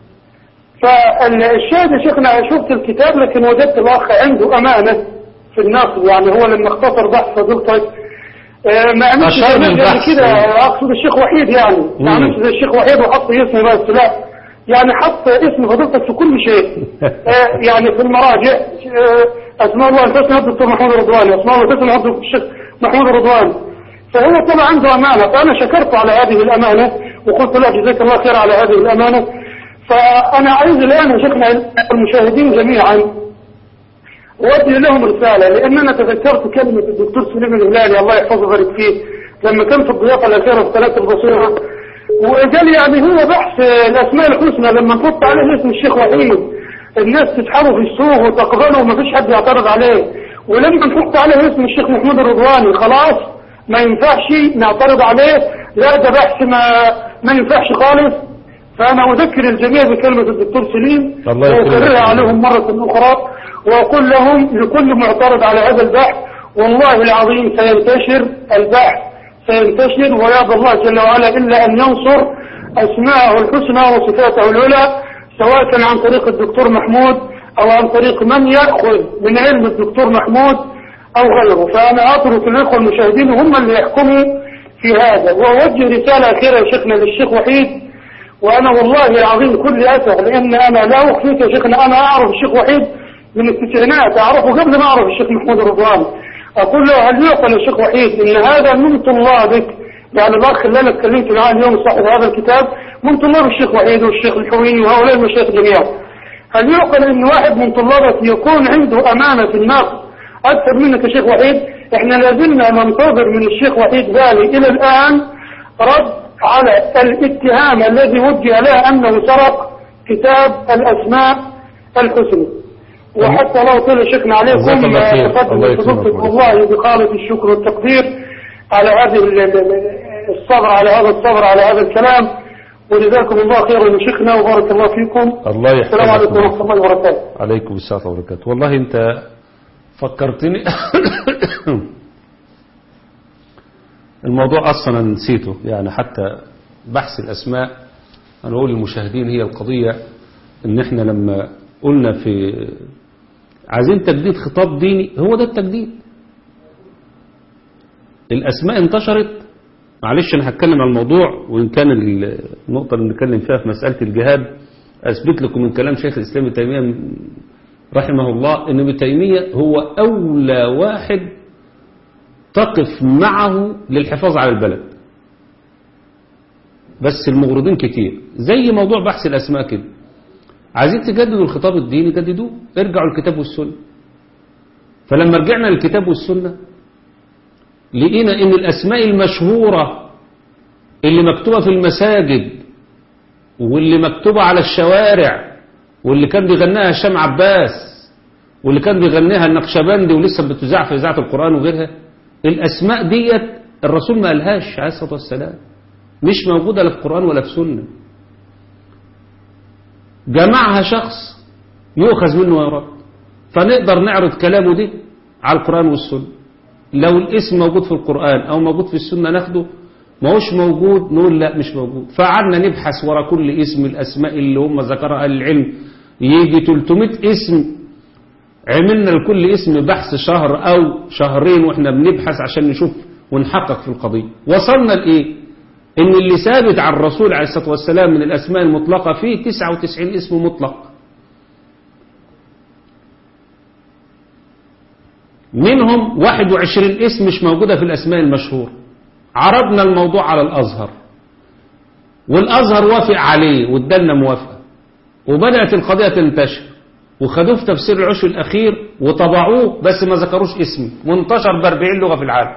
فالشاهد يا شيخنا شفت الكتاب لكن وجدت الأخ عنده أمانة في النقد يعني هو لما اختصر بحث فضيلتك آه، ما عملش أشار زي للبحث. كده اقصد الشيخ وحيد يعني مم. ما عملش زي الشيخ وحيد وحط اسمي بس لا يعني حط اسم فضيلتك في كل شيء آه، يعني في المراجع آه، اسماء الله الحسنى الدكتور محمود الرضواني اسماء الله الحسنى الدكتور الشيخ محمود الرضواني فهو طبعا عنده امانه فانا شكرته على هذه الامانه وقلت له جزاك الله خير على هذه الامانه فانا عايز الان يا شيخنا المشاهدين جميعا وأدي لهم رسالة لأن أنا تذكرت كلمة الدكتور سليم الهلالي الله يحفظه ويبارك فيه لما كان في الضيافة الأخيرة في ثلاثة البصيرة وقال يعني هو بحث الأسماء الحسنى لما نحط عليه اسم الشيخ وحيد الناس تسحبه في السوق وتقبله وما فيش حد يعترض عليه ولما نحط عليه اسم الشيخ محمود الرضواني خلاص ما ينفعش نعترض عليه لا ده بحث ما ما ينفعش خالص فأنا أذكر الجميع بكلمة الدكتور سليم الله يكرمك. وأكررها عليهم مرة أخرى وأقول لهم لكل معترض على هذا البحث والله العظيم سينتشر البحث سينتشر ويأبى الله جل وعلا إلا أن ينصر أسماءه الحسنى وصفاته العلى سواء كان عن طريق الدكتور محمود أو عن طريق من يأخذ من علم الدكتور محمود أو غيره فأنا أترك الإخوة المشاهدين هم اللي يحكموا في هذا وأوجه رسالة أخيرة يا شيخنا للشيخ وحيد وأنا والله العظيم كل أسف لأن أنا لا أخفيك يا شيخنا أنا أعرف الشيخ وحيد من التسعينات أعرفه قبل ما أعرف الشيخ محمود الرضوان أقول له هل يعقل يا شيخ وحيد إن هذا من طلابك يعني الأخ اللي أنا اتكلمت معاه اليوم صاحب هذا الكتاب من طلاب الشيخ وحيد والشيخ الحويني وهؤلاء المشايخ جميعا هل يعقل أن واحد من طلابك يكون عنده أمانة في الناس أكثر منك يا شيخ وحيد احنا لازلنا ننتظر من الشيخ وحيد بالي إلى الآن رد على الاتهام الذي وجه له أنه سرق كتاب الأسماء الحسنى وحتى لو طلع شيخنا عليكم جزاك الله خير. تقدم الله يكرمك بصدق وليك. والله بخالص الشكر والتقدير على هذه ال- ال- ال- الصبر على هذا الصبر على هذا الكلام ولذلكم الله خيرا من شيخنا وبارك الله فيكم الله السلام عليكم يحفظك ورحمة الله وبركاته عليكم السلام وبركاته والله انت فكرتني الموضوع اصلا أنا نسيته يعني حتى بحث الاسماء انا اقول للمشاهدين هي القضية ان احنا لما قلنا في عايزين تجديد خطاب ديني هو ده التجديد الاسماء انتشرت معلش انا هتكلم عن الموضوع وان كان النقطة اللي نتكلم فيها في مسألة الجهاد اثبت لكم من كلام شيخ الاسلام ابن تيمية رحمه الله ان ابن تيمية هو اولى واحد تقف معه للحفاظ على البلد بس المغرضين كتير زي موضوع بحث الاسماء كده عايزين تجددوا الخطاب الديني جددوه ارجعوا الكتاب والسنة فلما رجعنا للكتاب والسنة لقينا ان الاسماء المشهورة اللي مكتوبة في المساجد واللي مكتوبة على الشوارع واللي كان بيغناها هشام عباس واللي كان بيغنيها النقشبندي ولسه بتذاع في اذاعه القرآن وغيرها الأسماء ديت الرسول ما قالهاش عليه الصلاة والسلام مش موجودة لا في القرآن ولا في سنة جمعها شخص يؤخذ منه ويرد فنقدر نعرض كلامه دي على القرآن والسنة لو الاسم موجود في القرآن أو موجود في السنة ناخده ما هوش موجود نقول لا مش موجود فقعدنا نبحث ورا كل اسم الأسماء اللي هم ذكرها أهل العلم يجي 300 اسم عملنا لكل اسم بحث شهر أو شهرين وإحنا بنبحث عشان نشوف ونحقق في القضية وصلنا لإيه إن اللي ثابت عن الرسول عليه الصلاة والسلام من الأسماء المطلقة فيه 99 اسم مطلق منهم 21 اسم مش موجودة في الأسماء المشهور عرضنا الموضوع على الأزهر والأزهر وافق عليه وادالنا موافقة وبدأت القضية تنتشر وخدوه في تفسير العشر الأخير وطبعوه بس ما ذكروش اسمه وانتشر ب 40 لغة في العالم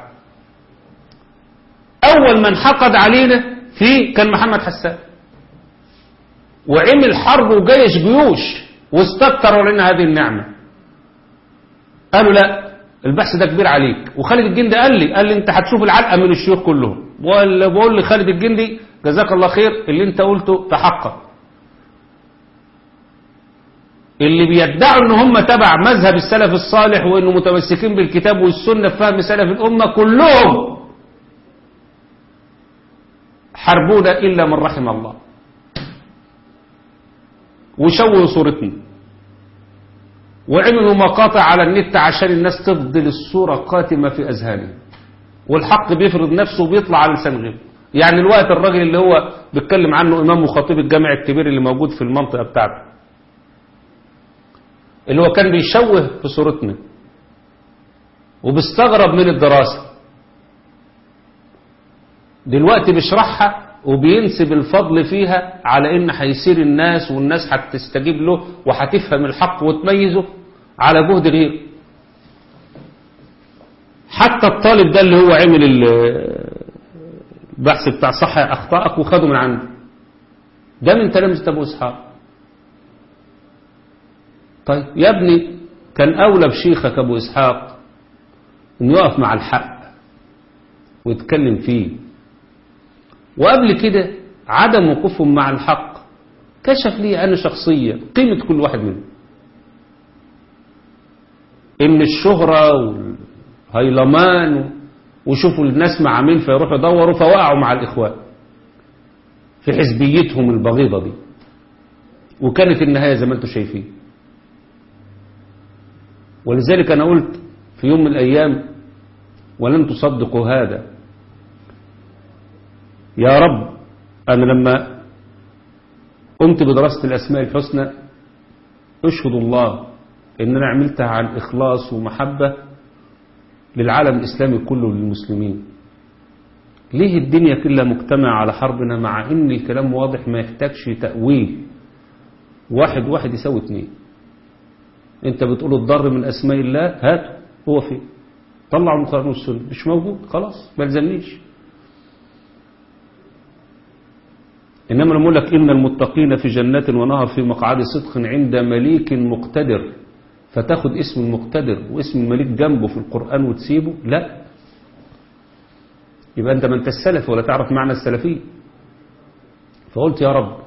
أول من حقد علينا فيه كان محمد حسان وعمل حرب وجيش جيوش واستكتروا لنا هذه النعمة قالوا لا البحث ده كبير عليك وخالد الجندي قال لي قال لي انت هتشوف العلقة من الشيوخ كلهم ولا بقول لخالد الجندي جزاك الله خير اللي انت قلته تحقق اللي بيدعوا ان هم تبع مذهب السلف الصالح وانه متمسكين بالكتاب والسنة في فهم سلف الامة كلهم حربونا الا من رحم الله وشوهوا صورتنا وعملوا مقاطع على النت عشان الناس تفضل الصورة قاتمة في أذهانهم والحق بيفرض نفسه وبيطلع على لسان غيره يعني الوقت الراجل اللي هو بيتكلم عنه إمام وخطيب الجامع الكبير اللي موجود في المنطقة بتاعته اللي هو كان بيشوه في صورتنا وبيستغرب من الدراسة دلوقتي بيشرحها وبينسب الفضل فيها على ان هيصير الناس والناس هتستجيب له وهتفهم الحق وتميزه على جهد غيره حتى الطالب ده اللي هو عمل البحث بتاع صح اخطائك وخده من عنده ده من تلامذة ابو اسحاق طيب يا ابني كان اولى بشيخك ابو اسحاق انه يقف مع الحق ويتكلم فيه وقبل كده عدم وقوفهم مع الحق كشف لي أنا شخصيا قيمة كل واحد منهم إن الشهرة والهيلمان وشوفوا الناس مع مين فيروحوا يدوروا فوقعوا مع الإخوان في حزبيتهم البغيضة دي وكانت النهاية زي ما انتم شايفين ولذلك أنا قلت في يوم من الأيام ولن تصدقوا هذا يا رب أنا لما قمت بدراسة الأسماء الحسنى أشهد الله إن أنا عملتها عن إخلاص ومحبة للعالم الإسلامي كله للمسلمين ليه الدنيا كلها مجتمعة على حربنا مع ان الكلام واضح ما يحتاجش تأويل واحد واحد يساوي اتنين انت بتقول الضر من اسماء الله هات هو فين طلعوا من القرآن والسنة مش موجود خلاص ما يلزمنيش إنما لما أقول لك إن المتقين في جنات ونهر في مقعد صدق عند مليك مقتدر فتاخد اسم المقتدر واسم المليك جنبه في القرآن وتسيبه لا يبقى أنت ما أنت السلف ولا تعرف معنى السلفية فقلت يا رب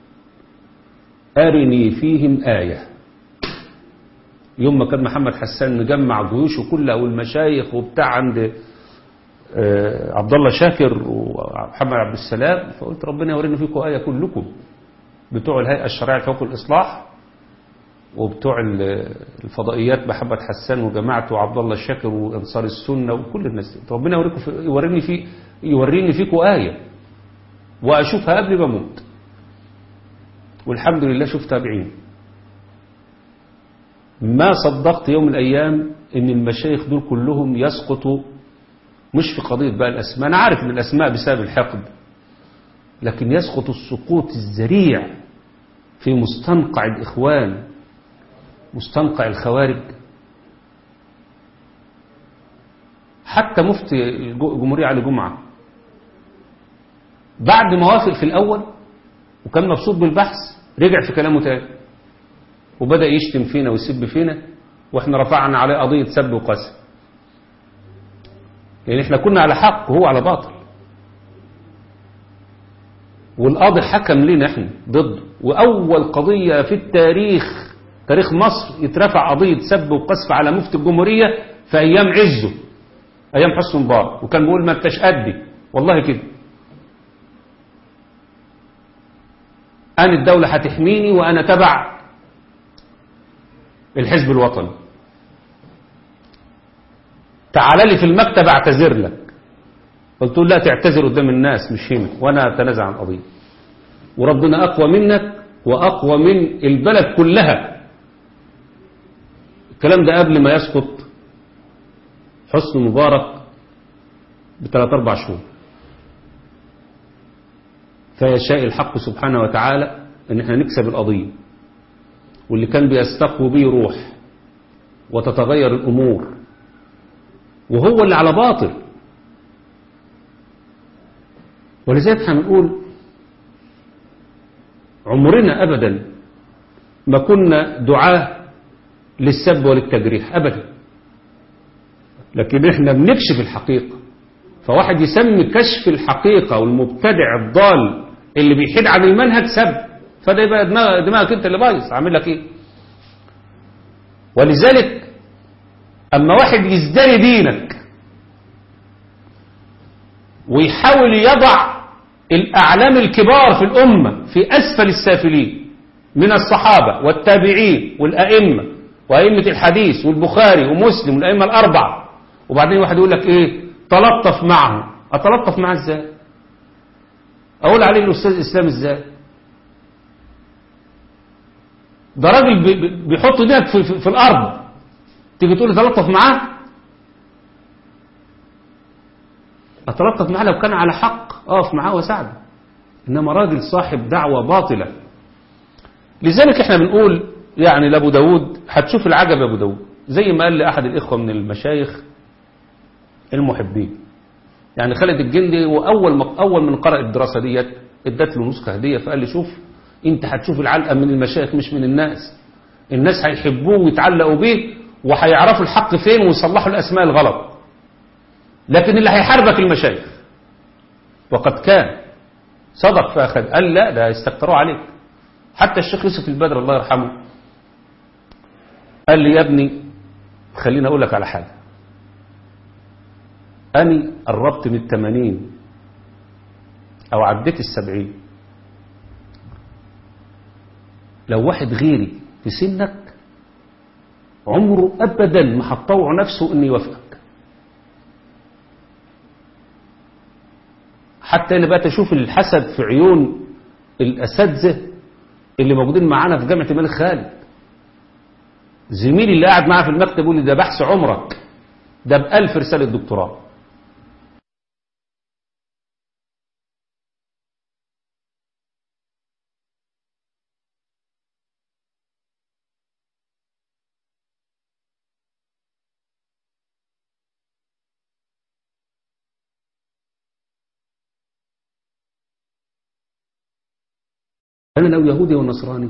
أرني فيهم آية يوم ما كان محمد حسان مجمع جيوشه كلها والمشايخ وبتاع عند آه، عبد الله شاكر ومحمد عبد السلام فقلت ربنا يورينا فيكم آية كلكم بتوع الهيئة الشرعية لحقوق الإصلاح وبتوع ال- الفضائيات محمد حسان وجماعته وعبد الله شاكر وانصار السنه وكل الناس دي ربنا يوريكم في يوريني في يوريني فيكم ايه واشوفها قبل ما اموت والحمد لله شفتها بعيني ما صدقت يوم من الايام ان المشايخ دول كلهم يسقطوا مش في قضيه بقى الاسماء انا عارف ان الاسماء بسبب الحقد لكن يسقط السقوط الذريع في مستنقع الاخوان مستنقع الخوارج حتى مفتي الجمهورية علي جمعة بعد ما وافق في الأول وكان مبسوط بالبحث رجع في كلامه تاني وبدأ يشتم فينا ويسب فينا واحنا رفعنا عليه قضية سب وقسم لأن احنا كنا على حق وهو على باطل والقاضي حكم لنا احنا ضده وأول قضية في التاريخ تاريخ مصر يترفع قضية سب وقذف على مفتي الجمهورية في أيام عزه أيام حسن مبارك وكان بيقول ما انتش قدي والله كده أنا الدولة هتحميني وأنا تبع الحزب الوطني تعال لي في المكتب اعتذر لك قلت له لا تعتذر قدام الناس مش هنا وانا اتنازع عن قضيه وربنا اقوى منك واقوى من البلد كلها الكلام ده قبل ما يسقط حسن مبارك بثلاث اربع شهور فيشاء الحق سبحانه وتعالى ان احنا نكسب القضيه واللي كان بيستقوي بيه روح وتتغير الامور وهو اللي على باطل ولذلك احنا بنقول عمرنا ابدا ما كنا دعاه للسب وللتجريح ابدا لكن احنا بنكشف الحقيقه فواحد يسمي كشف الحقيقه والمبتدع الضال اللي بيحيد عن المنهج سب فده يبقى دماغ دماغك انت اللي بايظ عامل لك ايه ولذلك اما واحد يزدري دينك ويحاول يضع الأعلام الكبار في الأمة في أسفل السافلين من الصحابة والتابعين والأئمة وأئمة الحديث والبخاري ومسلم والأئمة الأربعة وبعدين واحد يقول لك إيه تلطف معه أتلطف معه إزاي أقول عليه الأستاذ الإسلام إزاي ده راجل بي- بي- بيحط ايدك في, في, في الأرض تيجي تقول لي تلطف معاه أتلطف معاه لو كان على حق أقف معاه وأساعده إنما راجل صاحب دعوة باطلة لذلك إحنا بنقول يعني لأبو داود هتشوف العجب يا أبو داود زي ما قال لأحد الإخوة من المشايخ المحبين يعني خالد الجندي وأول ما أول من قرأ الدراسة ديت ادت له نسخة هدية فقال لي شوف أنت هتشوف العلقة من المشايخ مش من الناس الناس هيحبوه ويتعلقوا بيه وهيعرفوا الحق فين ويصلحوا الأسماء الغلط لكن اللي هيحاربك المشايخ وقد كان صدق فأخذ قال لا ده يستكتروا عليك حتى الشيخ يوسف البدر الله يرحمه قال لي يا ابني خليني أقول لك على حاجة أني قربت من التمانين أو عديت السبعين لو واحد غيري في سنك عمره أبدا ما هتطوع نفسه أن يوافقك حتى أنا بقى تشوف الحسد في عيون الأساتذة اللي موجودين معانا في جامعة الملك خالد زميلي اللي قاعد معاه في المكتب يقول لي ده بحث عمرك ده بألف رسالة دكتوراه أنا لو يهودي ونصراني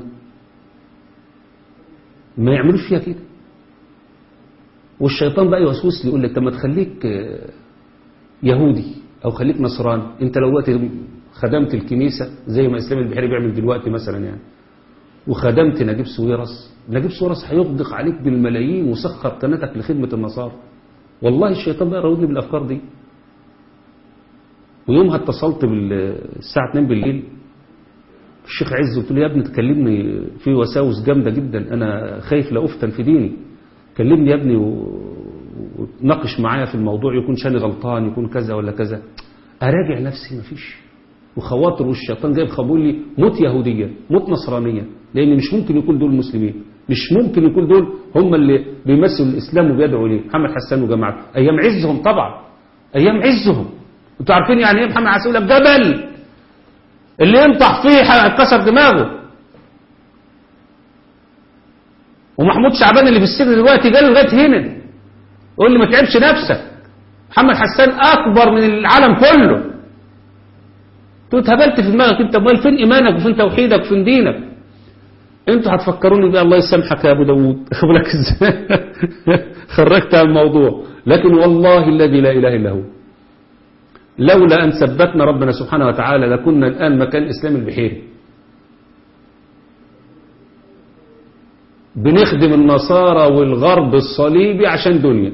ما يعملوش فيها كده والشيطان بقى يوسوس لي يقول لك طب ما تخليك آه، يهودي او خليك نصراني انت لو وقت خدمت الكنيسه زي ما اسلام البحيري بيعمل دلوقتي مثلا يعني وخدمت نجيب سويرس نجيب سويرس هيغدق عليك بالملايين وسخر قناتك لخدمه النصارى والله الشيطان بقى راودني بالافكار دي ويومها اتصلت بالساعه 2 بالليل الشيخ عز قلت له يا ابني تكلمني في وساوس جامده جدا انا خايف لا افتن في ديني كلمني يا ابني و- وتناقش معايا في الموضوع يكون شاني غلطان يكون كذا ولا كذا اراجع نفسي مفيش وخواطر والشيطان جايب خبول لي موت يهوديه موت نصرانيه لان مش ممكن يكون دول مسلمين مش ممكن يكون دول هم اللي بيمثلوا الاسلام وبيدعوا اليه محمد حسان وجماعته ايام عزهم طبعا ايام عزهم انتوا عارفين يعني ايه محمد حسان يقول لك جبل اللي ينطح فيه هيتكسر دماغه ومحمود شعبان اللي في السجن دلوقتي جاله لغايه هنا يقول لي ما تعبش نفسك محمد حسان اكبر من العالم كله انت اتهبلت في دماغك انت امال فين ايمانك وفين توحيدك وفين دينك انتوا هتفكروني بقى الله يسامحك يا ابو داوود خد بالك ازاي خرجت على الموضوع لكن والله الذي لا اله الا هو لولا ان ثبتنا ربنا سبحانه وتعالى لكنا الان مكان اسلام البحيري بنخدم النصارى والغرب الصليبي عشان دنيا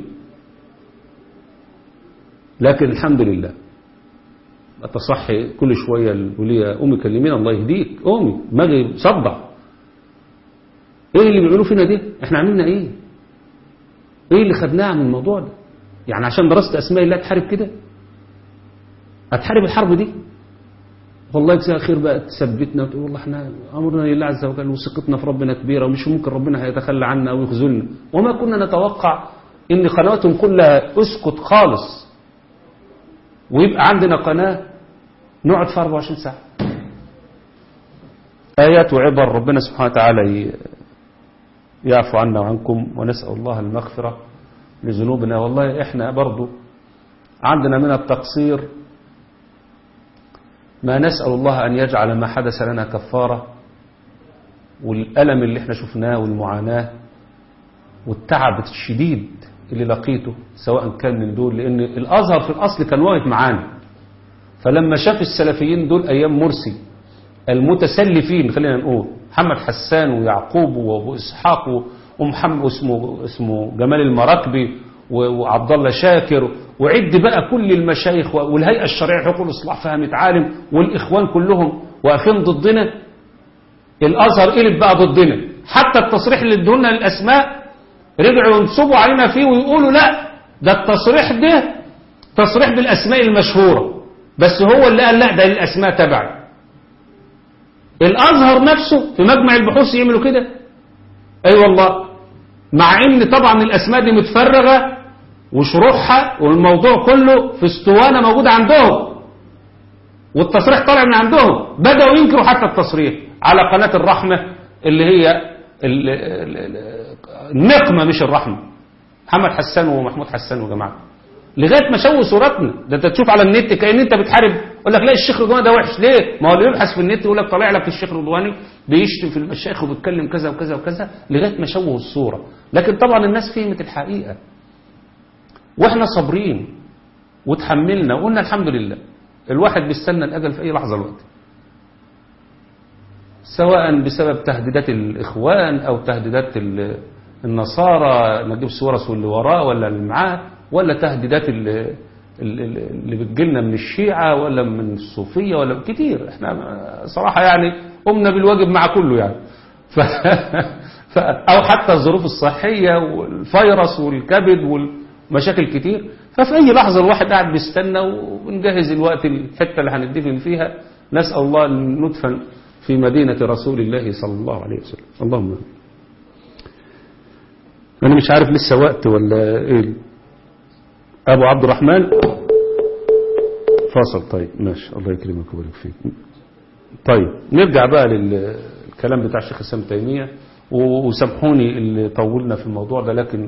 لكن الحمد لله اتصحي كل شويه الوليه امي كلمينا الله يهديك امي دماغي صدع ايه اللي بيعملوا فينا ده احنا عملنا ايه ايه اللي خدناه من الموضوع ده يعني عشان درست اسماء الله تحارب كده هتحارب الحرب دي والله يجزاها خير بقى تثبتنا وتقول والله احنا امرنا لله عز وجل وثقتنا في ربنا كبيره ومش ممكن ربنا هيتخلى عنا او يخذلنا وما كنا نتوقع ان قنواتهم كلها اسكت خالص ويبقى عندنا قناه نقعد في 24 ساعه ايات وعبر ربنا سبحانه وتعالى ي- يعفو عنا وعنكم ونسال الله المغفره لذنوبنا والله احنا برضو عندنا من التقصير ما نسأل الله أن يجعل ما حدث لنا كفارة والألم اللي احنا شفناه والمعاناة والتعب الشديد اللي لقيته سواء كان من دول لأن الأزهر في الأصل كان واقف معانا فلما شاف السلفيين دول أيام مرسي المتسلفين خلينا نقول محمد حسان ويعقوب وابو اسحاق ومحمد اسمه اسمه جمال المراكبي و- وعبد الله شاكر وعد بقى كل المشايخ والهيئه الشرعيه حقوق الاصلاح فيها متعالم والاخوان كلهم واقفين ضدنا الازهر قلب بقى ضدنا حتى التصريح اللي ادونا الاسماء رجعوا ينصبوا علينا فيه ويقولوا لا ده التصريح ده تصريح بالاسماء المشهوره بس هو اللي قال لا ده الاسماء تبعي الازهر نفسه في مجمع البحوث يعملوا كده اي أيوة والله مع ان طبعا الاسماء دي متفرغه وشروحها والموضوع كله في اسطوانه موجوده عندهم والتصريح طالع من عندهم بداوا ينكروا حتى التصريح على قناه الرحمه اللي هي ال- ال- ال- النقمه مش الرحمه محمد حسان ومحمود حسان وجماعه لغايه ما شوه صورتنا ده انت تشوف على النت كأن انت بتحارب يقول لك لا الشيخ رضواني ده وحش ليه ما هو اللي يبحث في النت يقول لك طالع لك الشيخ رضواني بيشتم في المشايخ وبيتكلم كذا وكذا وكذا لغايه ما شوه الصوره لكن طبعا الناس فهمت الحقيقه واحنا صابرين وتحملنا وقلنا الحمد لله الواحد بيستنى الاجل في اي لحظه الوقت سواء بسبب تهديدات الاخوان او تهديدات ال- النصارى نجيب سورس واللي وراه ولا اللي معاه ولا تهديدات ال- ال- ال- اللي بتجيلنا من الشيعة ولا من الصوفية ولا كتير احنا صراحة يعني قمنا بالواجب مع كله يعني ف... ف... او حتى الظروف الصحية والفيروس والكبد والمشاكل كتير ففي اي لحظة الواحد قاعد بيستنى ونجهز الوقت الحتة اللي هندفن فيها نسأل الله ان ندفن في مدينة رسول الله صلى الله عليه وسلم اللهم آمين. انا مش عارف لسه وقت ولا ايه ابو عبد الرحمن فاصل طيب ماشي الله يكرمك ويبارك فيك طيب نرجع بقى للكلام بتاع الشيخ اسلام تيميه و- وسامحوني اللي طولنا في الموضوع ده لكن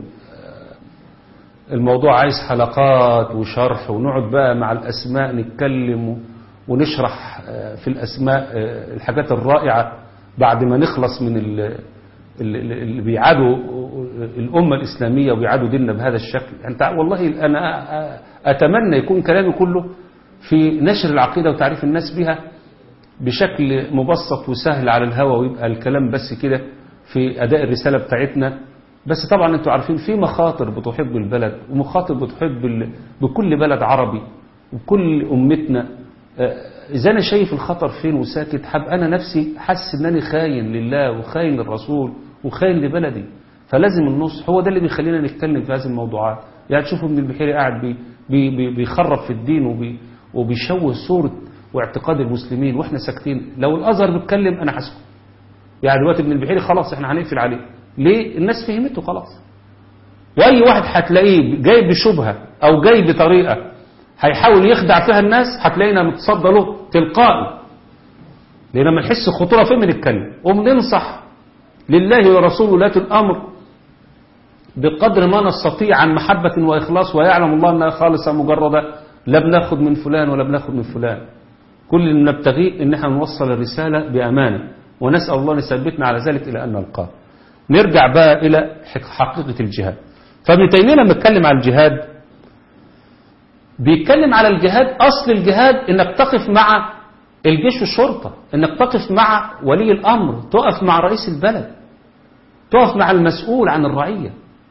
آه، الموضوع عايز حلقات وشرح ونقعد بقى مع الاسماء نتكلم و- ونشرح آه، في الأسماء آه، الحاجات الرائعة بعد ما نخلص من ال- ال- ال- اللي بيعادوا الأمة الإسلامية وبيعادوا ديننا بهذا الشكل أنت والله أنا أ- أتمنى يكون كلامي كله في نشر العقيدة وتعريف الناس بها بشكل مبسط وسهل على الهوى ويبقى الكلام بس كده في أداء الرسالة بتاعتنا بس طبعا انتوا عارفين في مخاطر بتحب البلد ومخاطر بتحب ال... بكل بلد عربي وكل أمتنا آه، إذا أنا شايف الخطر فين وساكت حب أنا نفسي حاسس إن أنا خاين لله وخاين للرسول وخاين لبلدي فلازم النصح هو ده اللي بيخلينا نتكلم في هذه الموضوعات يعني تشوفوا ابن البحيري قاعد بي بي بي بيخرب في الدين وبي وبيشوه صورة واعتقاد المسلمين واحنا ساكتين لو الازهر بيتكلم انا هسكت يعني دلوقتي ابن البحيري خلاص احنا هنقفل عليه ليه الناس فهمته خلاص واي واحد هتلاقيه جاي بشبهه او جاي بطريقه هيحاول يخدع فيها الناس هتلاقينا متصدى له تلقائي لان لما نحس خطوره فين بنتكلم وبننصح لله ورسوله ولاة الامر بقدر ما نستطيع عن محبة وإخلاص ويعلم الله أنها خالصة مجردة لا بناخد من فلان ولا بناخد من فلان كل اللي نبتغيه ان احنا نوصل الرسالة بأمانة ونسأل الله أن يثبتنا على ذلك إلى أن نلقاه نرجع بقى إلى حقيقة الجهاد فابن تيمية لما اتكلم عن الجهاد بيتكلم على الجهاد أصل الجهاد إنك تقف مع الجيش والشرطة إنك تقف مع ولي الأمر تقف مع رئيس البلد تقف مع المسؤول عن الرعية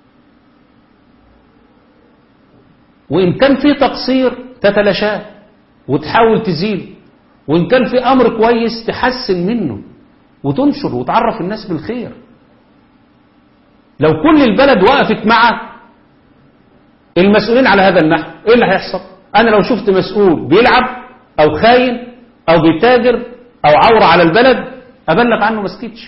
وإن كان في تقصير تتلاشاه وتحاول تزيل وإن كان في أمر كويس تحسن منه وتنشر وتعرف الناس بالخير لو كل البلد وقفت مع المسؤولين على هذا النحو ايه اللي هيحصل انا لو شفت مسؤول بيلعب او خاين او بيتاجر او عورة على البلد ابلغ عنه ما اسكتش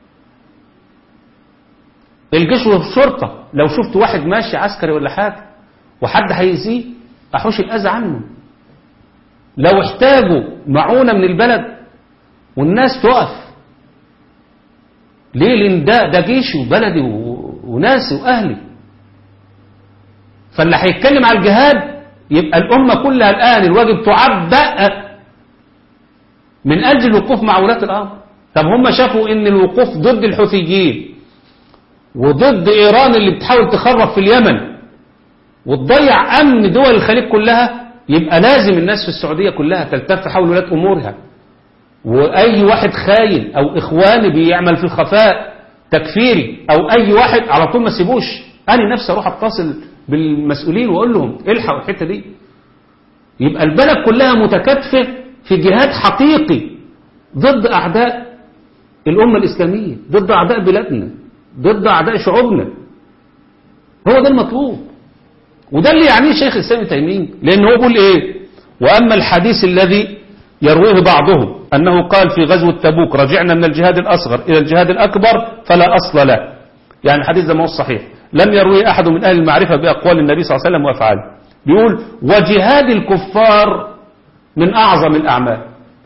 الجيش والشرطة لو شفت واحد ماشي عسكري ولا حاجة وحد هيأذيه احوش الاذى عنه لو احتاجوا معونة من البلد والناس تقف ليه لان ده ده جيشي وبلدي و- وناسي واهلي فاللي هيتكلم على الجهاد يبقى الامه كلها الان الواجب تعبأ من اجل الوقوف مع ولاة الامر طب هم شافوا ان الوقوف ضد الحوثيين وضد ايران اللي بتحاول تخرب في اليمن وتضيع امن دول الخليج كلها يبقى لازم الناس في السعوديه كلها تلتف حول ولاة امورها واي واحد خاين او اخواني بيعمل في الخفاء تكفيري او اي واحد على طول ما سيبوش انا نفسي اروح اتصل بالمسؤولين واقول لهم الحقوا الحته دي يبقى البلد كلها متكاتفه في جهاد حقيقي ضد اعداء الامه الاسلاميه ضد اعداء بلادنا ضد اعداء شعوبنا هو ده المطلوب وده اللي يعنيه شيخ الاسلام ابن تيميه لان هو بيقول ايه واما الحديث الذي يرويه بعضهم أنه قال في غزوة تبوك رجعنا من الجهاد الأصغر إلى الجهاد الأكبر فلا أصل له يعني الحديث ده ما هو صحيح لم يروي أحد من أهل المعرفة بأقوال النبي صلى الله عليه وسلم وأفعاله بيقول وجهاد الكفار من أعظم الأعمال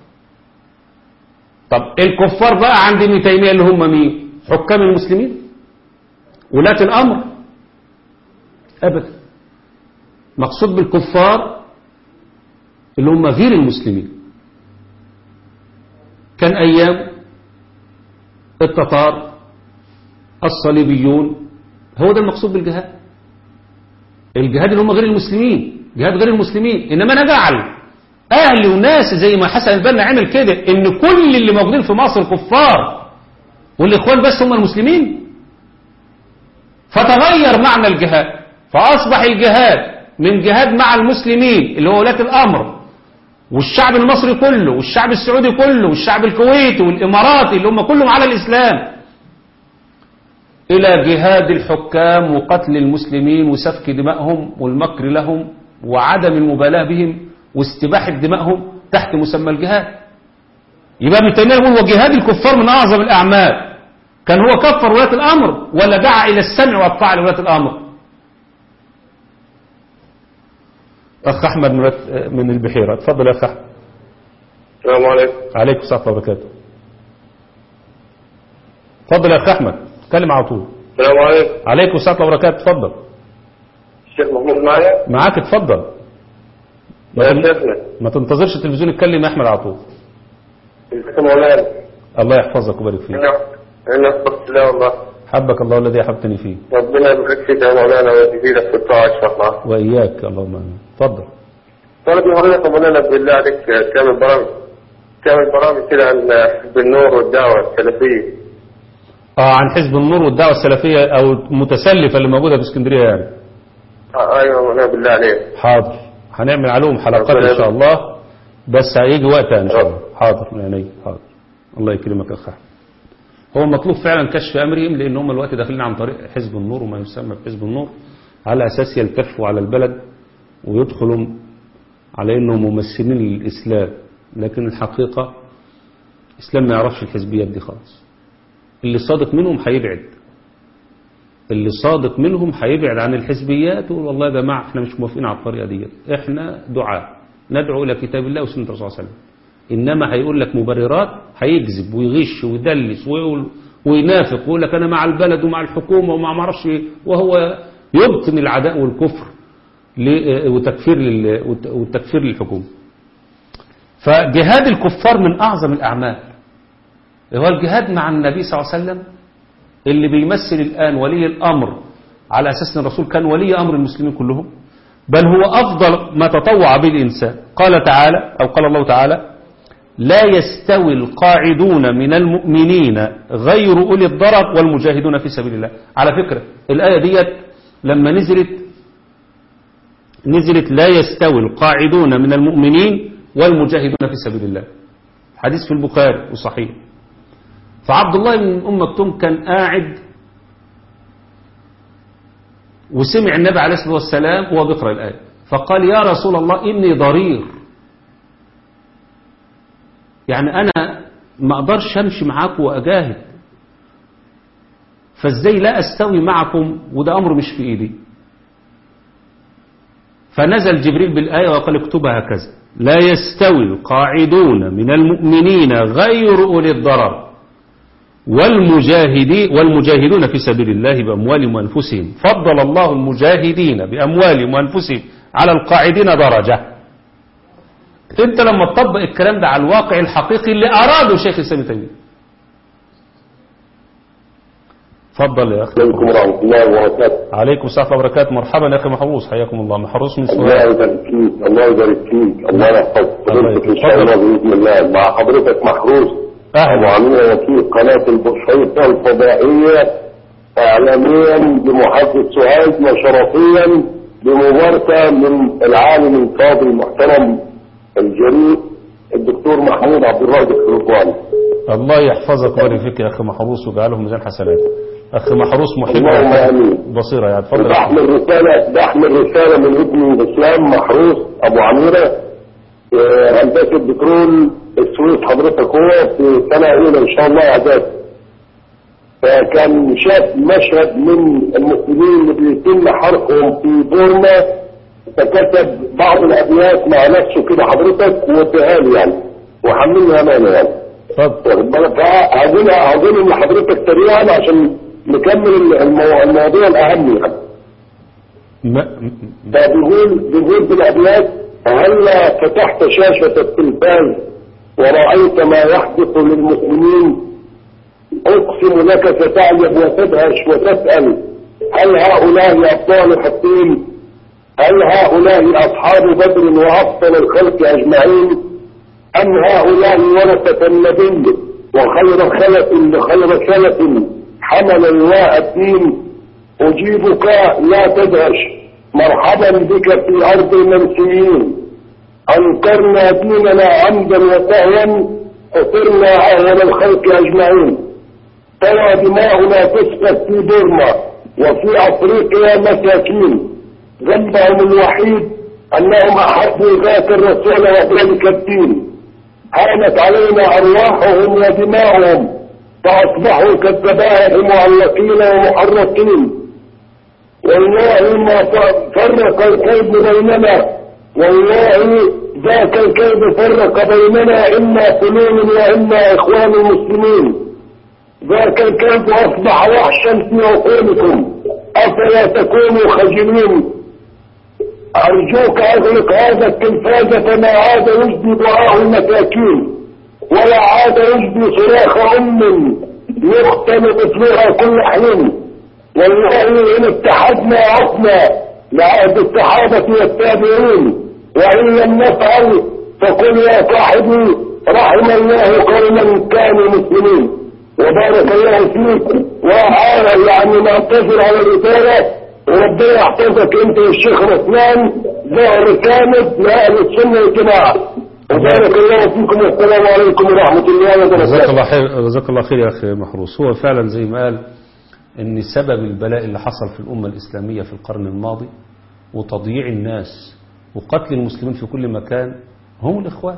طب الكفار بقى عند ابن تيمية اللي هم مين حكام المسلمين ولاة الأمر أبدا مقصود بالكفار اللي هم غير المسلمين كان أيام التتار الصليبيون هو ده المقصود بالجهاد الجهاد اللي هم غير المسلمين جهاد غير المسلمين إنما نجعل أهل وناس زي ما حسن البنا عمل كده إن كل اللي موجودين في مصر كفار والإخوان بس هم المسلمين فتغير معنى الجهاد فأصبح الجهاد من جهاد مع المسلمين اللي هو ولاة الأمر والشعب المصري كله والشعب السعودي كله والشعب الكويتي والإماراتي اللي هم كلهم على الإسلام إلى جهاد الحكام وقتل المسلمين وسفك دمائهم والمكر لهم وعدم المبالاة بهم واستباحة دمائهم تحت مسمى الجهاد يبقى ابن تيمية يقول وجهاد الكفار من أعظم الأعمال كان هو كفر ولاة الأمر ولا دعا إلى السمع والطاعة لولاة الأمر أخ أحمد من البحيرة اتفضل يا أخ أحمد السلام عليكم عليكم السلام ورحمة الله وبركاته اتفضل يا أخ أحمد اتكلم على طول السلام عليكم عليكم السلام ورحمة الله وبركاته اتفضل الشيخ محمود معايا معاك اتفضل ما, يا تن- شيخنا ما تنتظرش التلفزيون يتكلم يا احمد على طول ازيك يا مولانا الله يحفظك ويبارك فيك انا انا احببت الله والله حبك الله الذي احببتني فيه ربنا يبارك فيك يا مولانا ويزيدك في الطاعه ان شاء الله واياك اللهم امين اتفضل طلب حضرتك يا مولانا بالله عليك تعمل برامج تعمل برامج كده عن حزب النور والدعوه السلفيه اه عن حزب النور والدعوه السلفيه او المتسلفه اللي موجوده في اسكندريه يعني آه ايوه يا مولانا بالله عليك حاضر هنعمل عليهم حلقات ربنا ان شاء يبارك. الله بس هيجي وقتها ان شاء الله رب. حاضر من عيني حاضر الله يكرمك يا اخ أحمد. هو مطلوب فعلا كشف امرهم لان هم الوقت داخلين عن طريق حزب النور وما يسمى بحزب النور على اساس يلتفوا على البلد ويدخلوا على انهم ممثلين للاسلام لكن الحقيقه الاسلام ما يعرفش الحزبيات دي خالص اللي صادق منهم هيبعد اللي صادق منهم هيبعد عن الحزبيات ويقول والله يا جماعه احنا مش موافقين على الطريقه دي احنا دعاء ندعو الى كتاب الله وسنه الرسول صلى الله عليه وسلم انما هيقول لك مبررات هيكذب ويغش ويدلس ويقول وينافق ويقول لك انا مع البلد ومع الحكومه ومع ما اعرفش ايه وهو يبطن العداء والكفر ل- وتكفير لل- والت- والتكفير للحكومه فجهاد الكفار من اعظم الاعمال هو الجهاد مع النبي صلى الله عليه وسلم اللي بيمثل الآن ولي الأمر على أساس أن الرسول كان ولي أمر المسلمين كلهم بل هو أفضل ما تطوع به الإنسان قال تعالى أو قال الله تعالى لا يستوي القاعدون من المؤمنين غير أولي الضرر والمجاهدون في سبيل الله على فكرة الآية ديت لما نزلت نزلت لا يستوي القاعدون من المؤمنين والمجاهدون في سبيل الله حديث في البخاري وصحيح فعبد الله بن أم مكتوم كان قاعد وسمع النبي عليه الصلاة والسلام وهو بيقرأ الآية فقال يا رسول الله إني ضرير يعني أنا ما أقدرش أمشي معاكم وأجاهد فازاي لا أستوي معكم وده أمر مش في إيدي فنزل جبريل بالآية وقال اكتبها هكذا لا يستوي القاعدون من المؤمنين غير أولي الضرر والمجاهدين والمجاهدون في سبيل الله بأموالهم وأنفسهم فضل الله المجاهدين بأموالهم وأنفسهم على القاعدين درجة انت لما تطبق الكلام ده على الواقع الحقيقي اللي أراده شيخ الإسلام تيمية فضل يا أخي عليكم ورحمة الله وبركاته عليكم السلام وبركاته مرحبا يا أخي محروس حياكم الله محروس من الله سؤال يبارك فيك الله يبارك فيك الله يحفظك الله حضرتك ان يبارك. شاء الله باذن الله مع حضرتك محروس أهلا وعاملين وكيل قناة البشرية الفضائية إعلاميا بمحافظة سوهاج وشرفيا بمباركة من العالم الفاضل المحترم الجريء الدكتور محمود عبد الرازق الرضواني الله يحفظك ويبارك فيك يا أخي محروس ويجعله في ميزان حسنات أخي محروس محب اللهم ويحب آمين. بصيرة يعني تفضل يا أخي. بحمل رسالة بحمل رسالة من ابن الإسلام محروس أبو عميرة آه، هندسة بترول السويس حضرتك هو في سنة أولى إن شاء الله إعداد فكان شاف مشهد من المسلمين اللي بيتم حرقهم في بورما فكتب بعض الأبيات مع نفسه كده حضرتك واديها لي يعني وحملني أمانة يعني اتفضل واخد بالك هقول هقول لحضرتك سريعا عشان نكمل المو- الموضوع الأهم يعني ما- ده بيقول بيقول بالابيات هلا فتحت شاشة التلفاز ورأيت ما يحدث للمسلمين أقسم لك ستعجب وتدهش وتسأل هل هؤلاء أبطال حكيم هل هؤلاء أصحاب بدر وأفضل الخلق أجمعين أم هؤلاء ورثة النبي وخير خلف لخير سلف حمل لواء الدين أجيبك لا تدهش مرحبا بك في أرض المنسيين أنكرنا ديننا عمدا وسهوا فصرنا أهون الخلق أجمعين ترى دماؤنا تسقط في بورما وفي أفريقيا مساكين ذنبهم الوحيد أنهم أحبوا ذاك الرسول وذلك الدين هانت علينا أرواحهم ودماؤهم فأصبحوا كالذبائح معلقين ومحرقين والله ما فرق الكيد بيننا والله ذاك الكيد فرق بيننا إما فلول وإما إخوان المسلمين ذاك الكيد أصبح وحشا في عقولكم أفلا تكونوا خجلين أرجوك أغلق هذا التلفاز فما عاد يجدي دعاء المساكين ولا عاد يجدي صراخ أم يختم طفلها كل حين والله إن اتحدنا عدنا لعهد الصحابة والتابعين وإن لم نفعل فقل يا صاحبي رحم الله قوما كانوا مسلمين وبارك الله فيك وعلى يعني نعتذر على الرسالة وربنا يحفظك انت والشيخ رسلان ظهر كامل لأهل السنة والجماعة وبارك الله فيكم والسلام عليكم ورحمة الله جزاك وبركاته الله خير جزاك الله خير يا اخي محروس هو فعلا زي ما قال ان سبب البلاء اللي حصل في الامه الاسلاميه في القرن الماضي وتضييع الناس وقتل المسلمين في كل مكان هم الاخوان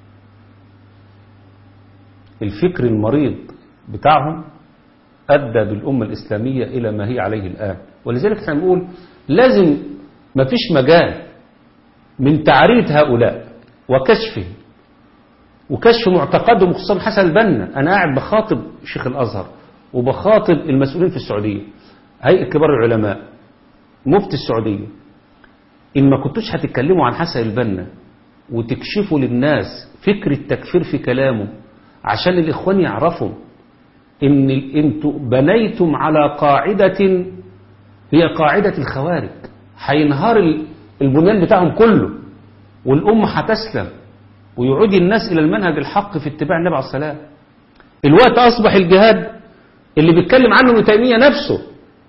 الفكر المريض بتاعهم ادى بالامه الاسلاميه الى ما هي عليه الان ولذلك احنا بنقول لازم ما فيش مجال من تعريض هؤلاء وكشفهم وكشف معتقدهم خصوصا حسن البنا انا قاعد بخاطب شيخ الازهر وبخاطب المسؤولين في السعوديه هيئه كبار العلماء مفتي السعوديه ان ما كنتوش هتتكلموا عن حسن البنا وتكشفوا للناس فكر التكفير في كلامه عشان الاخوان يعرفوا ان انتوا بنيتم على قاعده هي قاعده الخوارج هينهار ال- البنيان بتاعهم كله والامه هتسلم ويعود الناس إلى المنهج الحق في اتباع النبي عليه السلام الوقت أصبح الجهاد اللي بيتكلم عنه ابن تيمية نفسه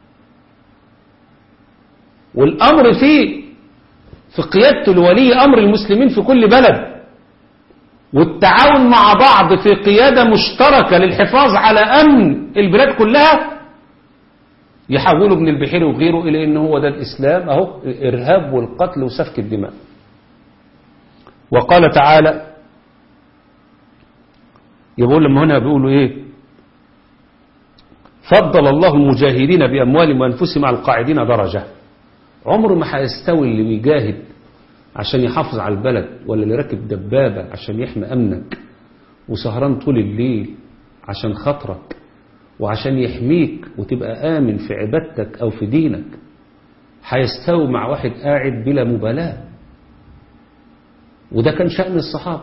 والأمر فيه في قيادته لولي أمر المسلمين في كل بلد والتعاون مع بعض في قيادة مشتركة للحفاظ على أمن البلاد كلها يحولوا ابن البحيري وغيره إلى أنه هو ده الإسلام أهو الإرهاب والقتل وسفك الدماء وقال تعالى يقول لما هنا بيقولوا ايه فضل الله المجاهدين بأموالهم وأنفسهم على القاعدين درجة عمره ما هيستوي اللي بيجاهد عشان يحافظ على البلد ولا اللي راكب دبابة عشان يحمي أمنك وسهران طول الليل عشان خاطرك وعشان يحميك وتبقى آمن في عبادتك أو في دينك هيستوي مع واحد قاعد بلا مبالاة وده كان شأن الصحابة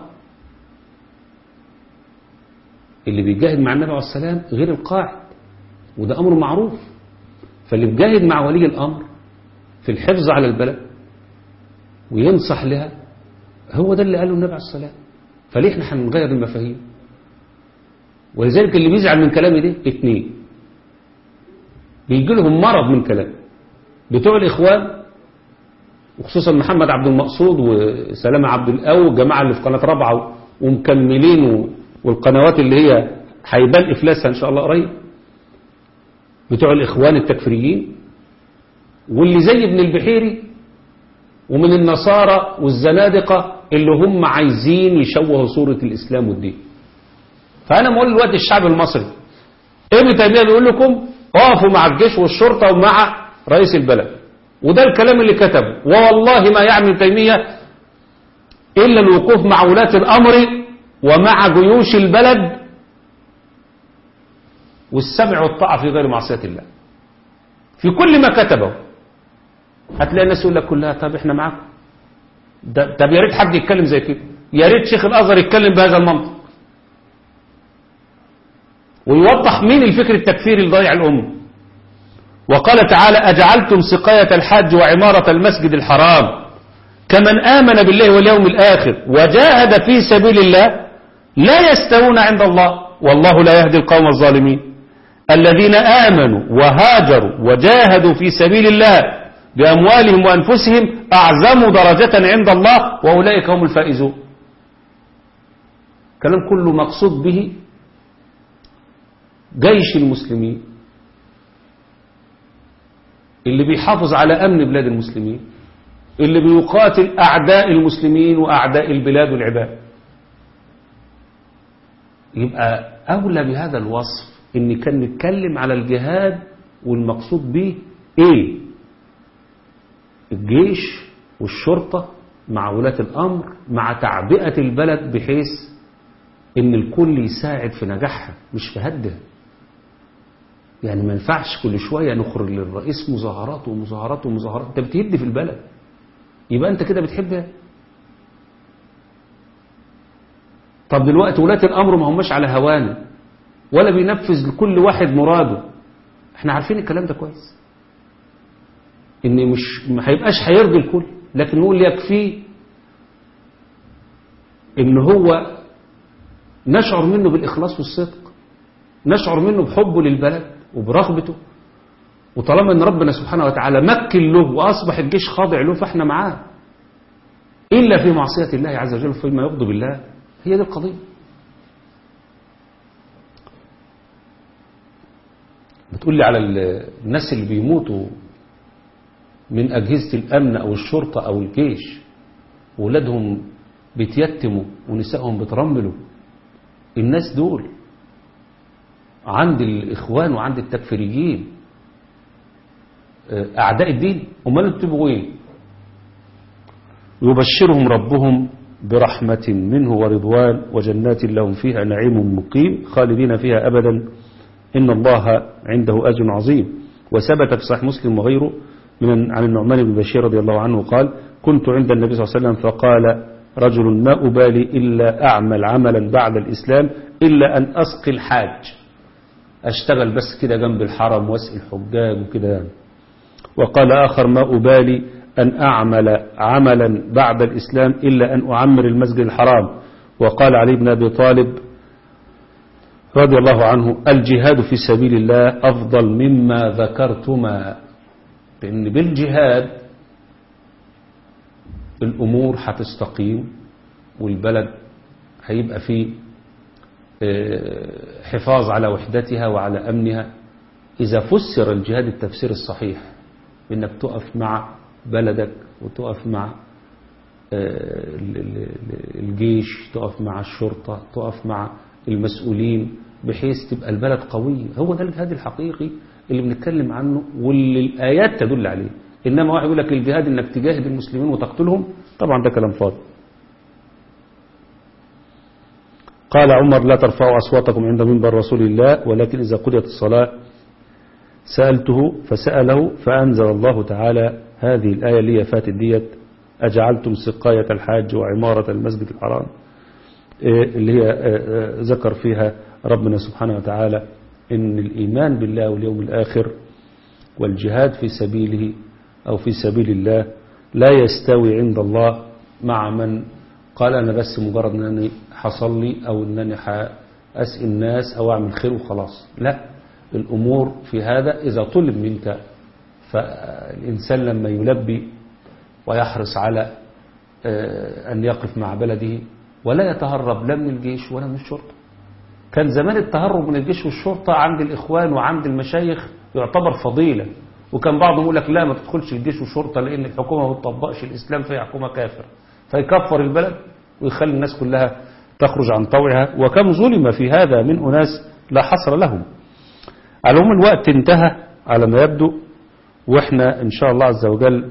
اللي بيجاهد مع النبي عليه السلام غير القاعد وده أمر معروف فاللي بيجاهد مع ولي الأمر في الحفظ على البلد وينصح لها هو ده اللي قاله النبي عليه السلام فليه احنا هنغير المفاهيم ولذلك اللي بيزعل من كلامي ده اتنين بيجي لهم مرض من كلامي بتوع الإخوان وخصوصا محمد عبد المقصود وسلامة عبد القوي والجماعة اللي في قناة رابعة ومكملين و- والقنوات اللي هي هيبان إفلاسها إن شاء الله قريب بتوع الإخوان التكفيريين واللي زي ابن البحيري ومن النصارى والزنادقة اللي هم عايزين يشوهوا صورة الإسلام والدين فأنا بقول دلوقتي الشعب المصري ابن تيمية بيقول لكم اقفوا مع الجيش والشرطة ومع رئيس البلد وده الكلام اللي كتبه والله ما يعني ابن تيمية إلا الوقوف مع ولاة الأمر ومع جيوش البلد والسمع والطاعة في غير معصية الله في كل ما كتبه هتلاقي الناس يقول لك كلها طب احنا معاكم ده- طب يا ريت حد يتكلم زي كده يا ريت شيخ الازهر يتكلم بهذا المنطق ويوضح مين الفكر التكفيري اللي ضيع الامه وقال تعالى اجعلتم سقايه الحاج وعماره المسجد الحرام كمن امن بالله واليوم الاخر وجاهد في سبيل الله لا يستوون عند الله والله لا يهدي القوم الظالمين الذين آمنوا وهاجروا وجاهدوا في سبيل الله بأموالهم وأنفسهم أعظم درجة عند الله وأولئك هم الفائزون كلام كله مقصود به جيش المسلمين اللي بيحافظ على أمن بلاد المسلمين اللي بيقاتل أعداء المسلمين وأعداء البلاد والعباد يبقى أولى بهذا الوصف إن كان نتكلم على الجهاد والمقصود به إيه الجيش والشرطة مع ولاة الأمر مع تعبئة البلد بحيث إن الكل يساعد في نجاحها مش في هدها يعني ما ينفعش كل شوية نخرج للرئيس مظاهرات ومظاهرات ومظاهرات انت بتهد في البلد يبقى أنت كده بتحبها طب دلوقتي ولاة الأمر ما هماش على هوانا ولا بينفذ لكل واحد مراده احنا عارفين الكلام ده كويس ان مش ما هيبقاش هيرضي الكل لكن نقول يكفيه ان هو نشعر منه بالإخلاص والصدق نشعر منه بحبه للبلد وبرغبته وطالما ان ربنا سبحانه وتعالى مكن له واصبح الجيش خاضع له فاحنا معاه الا في معصيه الله عز وجل فيما يغضب الله هي دي القضيه بتقول لي على الناس اللي بيموتوا من أجهزة الأمن أو الشرطة أو الجيش ولادهم بيتيتموا ونسائهم بترملوا الناس دول عند الإخوان وعند التكفيريين أعداء الدين أمال بتبقوا إيه يبشرهم ربهم برحمة منه ورضوان وجنات لهم فيها نعيم مقيم خالدين فيها أبدا إن الله عنده أجر عظيم وثبت في صحيح مسلم وغيره من عن النعمان بن بشير رضي الله عنه قال كنت عند النبي صلى الله عليه وسلم فقال رجل ما أبالي إلا أعمل عملا بعد الإسلام إلا أن أسقي الحاج أشتغل بس كده جنب الحرم واسقي الحجاج وكده يعني وقال آخر ما أبالي أن أعمل عملا بعد الإسلام إلا أن أعمر المسجد الحرام وقال علي بن أبي طالب رضي الله عنه الجهاد في سبيل الله أفضل مما ذكرتما لأن بالجهاد الأمور هتستقيم والبلد هيبقى فيه حفاظ على وحدتها وعلى أمنها إذا فسر الجهاد التفسير الصحيح بأنك تقف مع بلدك وتقف مع الجيش تقف مع الشرطة تقف مع المسؤولين بحيث تبقى البلد قوية هو ده الجهاد الحقيقي اللي بنتكلم عنه واللي الآيات تدل عليه إنما واحد يقول لك الجهاد إنك تجاهد المسلمين وتقتلهم طبعا ده كلام فاضي قال عمر لا ترفعوا أصواتكم عند منبر رسول الله ولكن إذا قضيت الصلاة سألته فسأله فأنزل الله تعالى هذه الآية اللي هي فاتت ديت أجعلتم سقاية الحاج وعمارة المسجد الحرام اللي هي ذكر فيها ربنا سبحانه وتعالى إن الإيمان بالله واليوم الآخر والجهاد في سبيله أو في سبيل الله لا يستوي عند الله مع من قال أنا بس مجرد أنني حصل لي أو أنني أسئل الناس أو أعمل خير وخلاص لا الأمور في هذا إذا طلب منك فالإنسان لما يلبي ويحرص على أن يقف مع بلده ولا يتهرب لا من الجيش ولا من الشرطة كان زمان التهرب من الجيش والشرطة عند الإخوان وعند المشايخ يعتبر فضيلة وكان بعضهم يقول لك لا ما تدخلش الجيش والشرطة لأن الحكومة ما بتطبقش الإسلام فهي حكومة كافر فيكفر البلد ويخلي الناس كلها تخرج عن طوعها وكم ظلم في هذا من أناس لا حصر لهم على العموم الوقت انتهى على ما يبدو واحنا ان شاء الله عز وجل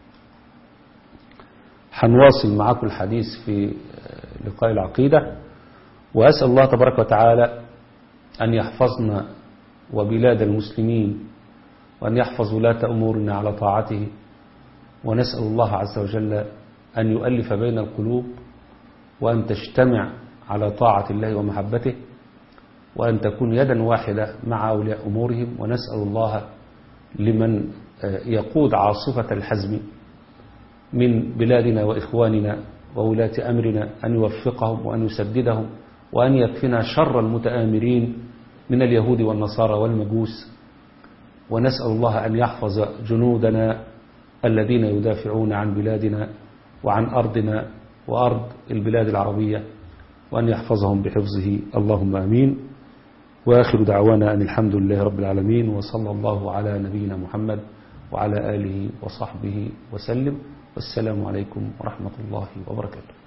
هنواصل معاكم الحديث في لقاء العقيدة وأسأل الله تبارك وتعالى أن يحفظنا وبلاد المسلمين وأن يحفظ ولاة أمورنا على طاعته ونسأل الله عز وجل أن يؤلف بين القلوب وأن تجتمع على طاعة الله ومحبته وأن تكون يدا واحدة مع أولياء أمورهم ونسأل الله لمن يقود عاصفة الحزم من بلادنا وإخواننا وولاة أمرنا أن يوفقهم وأن يسددهم وأن يكفنا شر المتآمرين من اليهود والنصارى والمجوس ونسأل الله أن يحفظ جنودنا الذين يدافعون عن بلادنا وعن أرضنا وأرض البلاد العربية وأن يحفظهم بحفظه اللهم أمين وآخر دعوانا أن الحمد لله رب العالمين وصلى الله على نبينا محمد وعلى آله وصحبه وسلم والسلام عليكم ورحمة الله وبركاته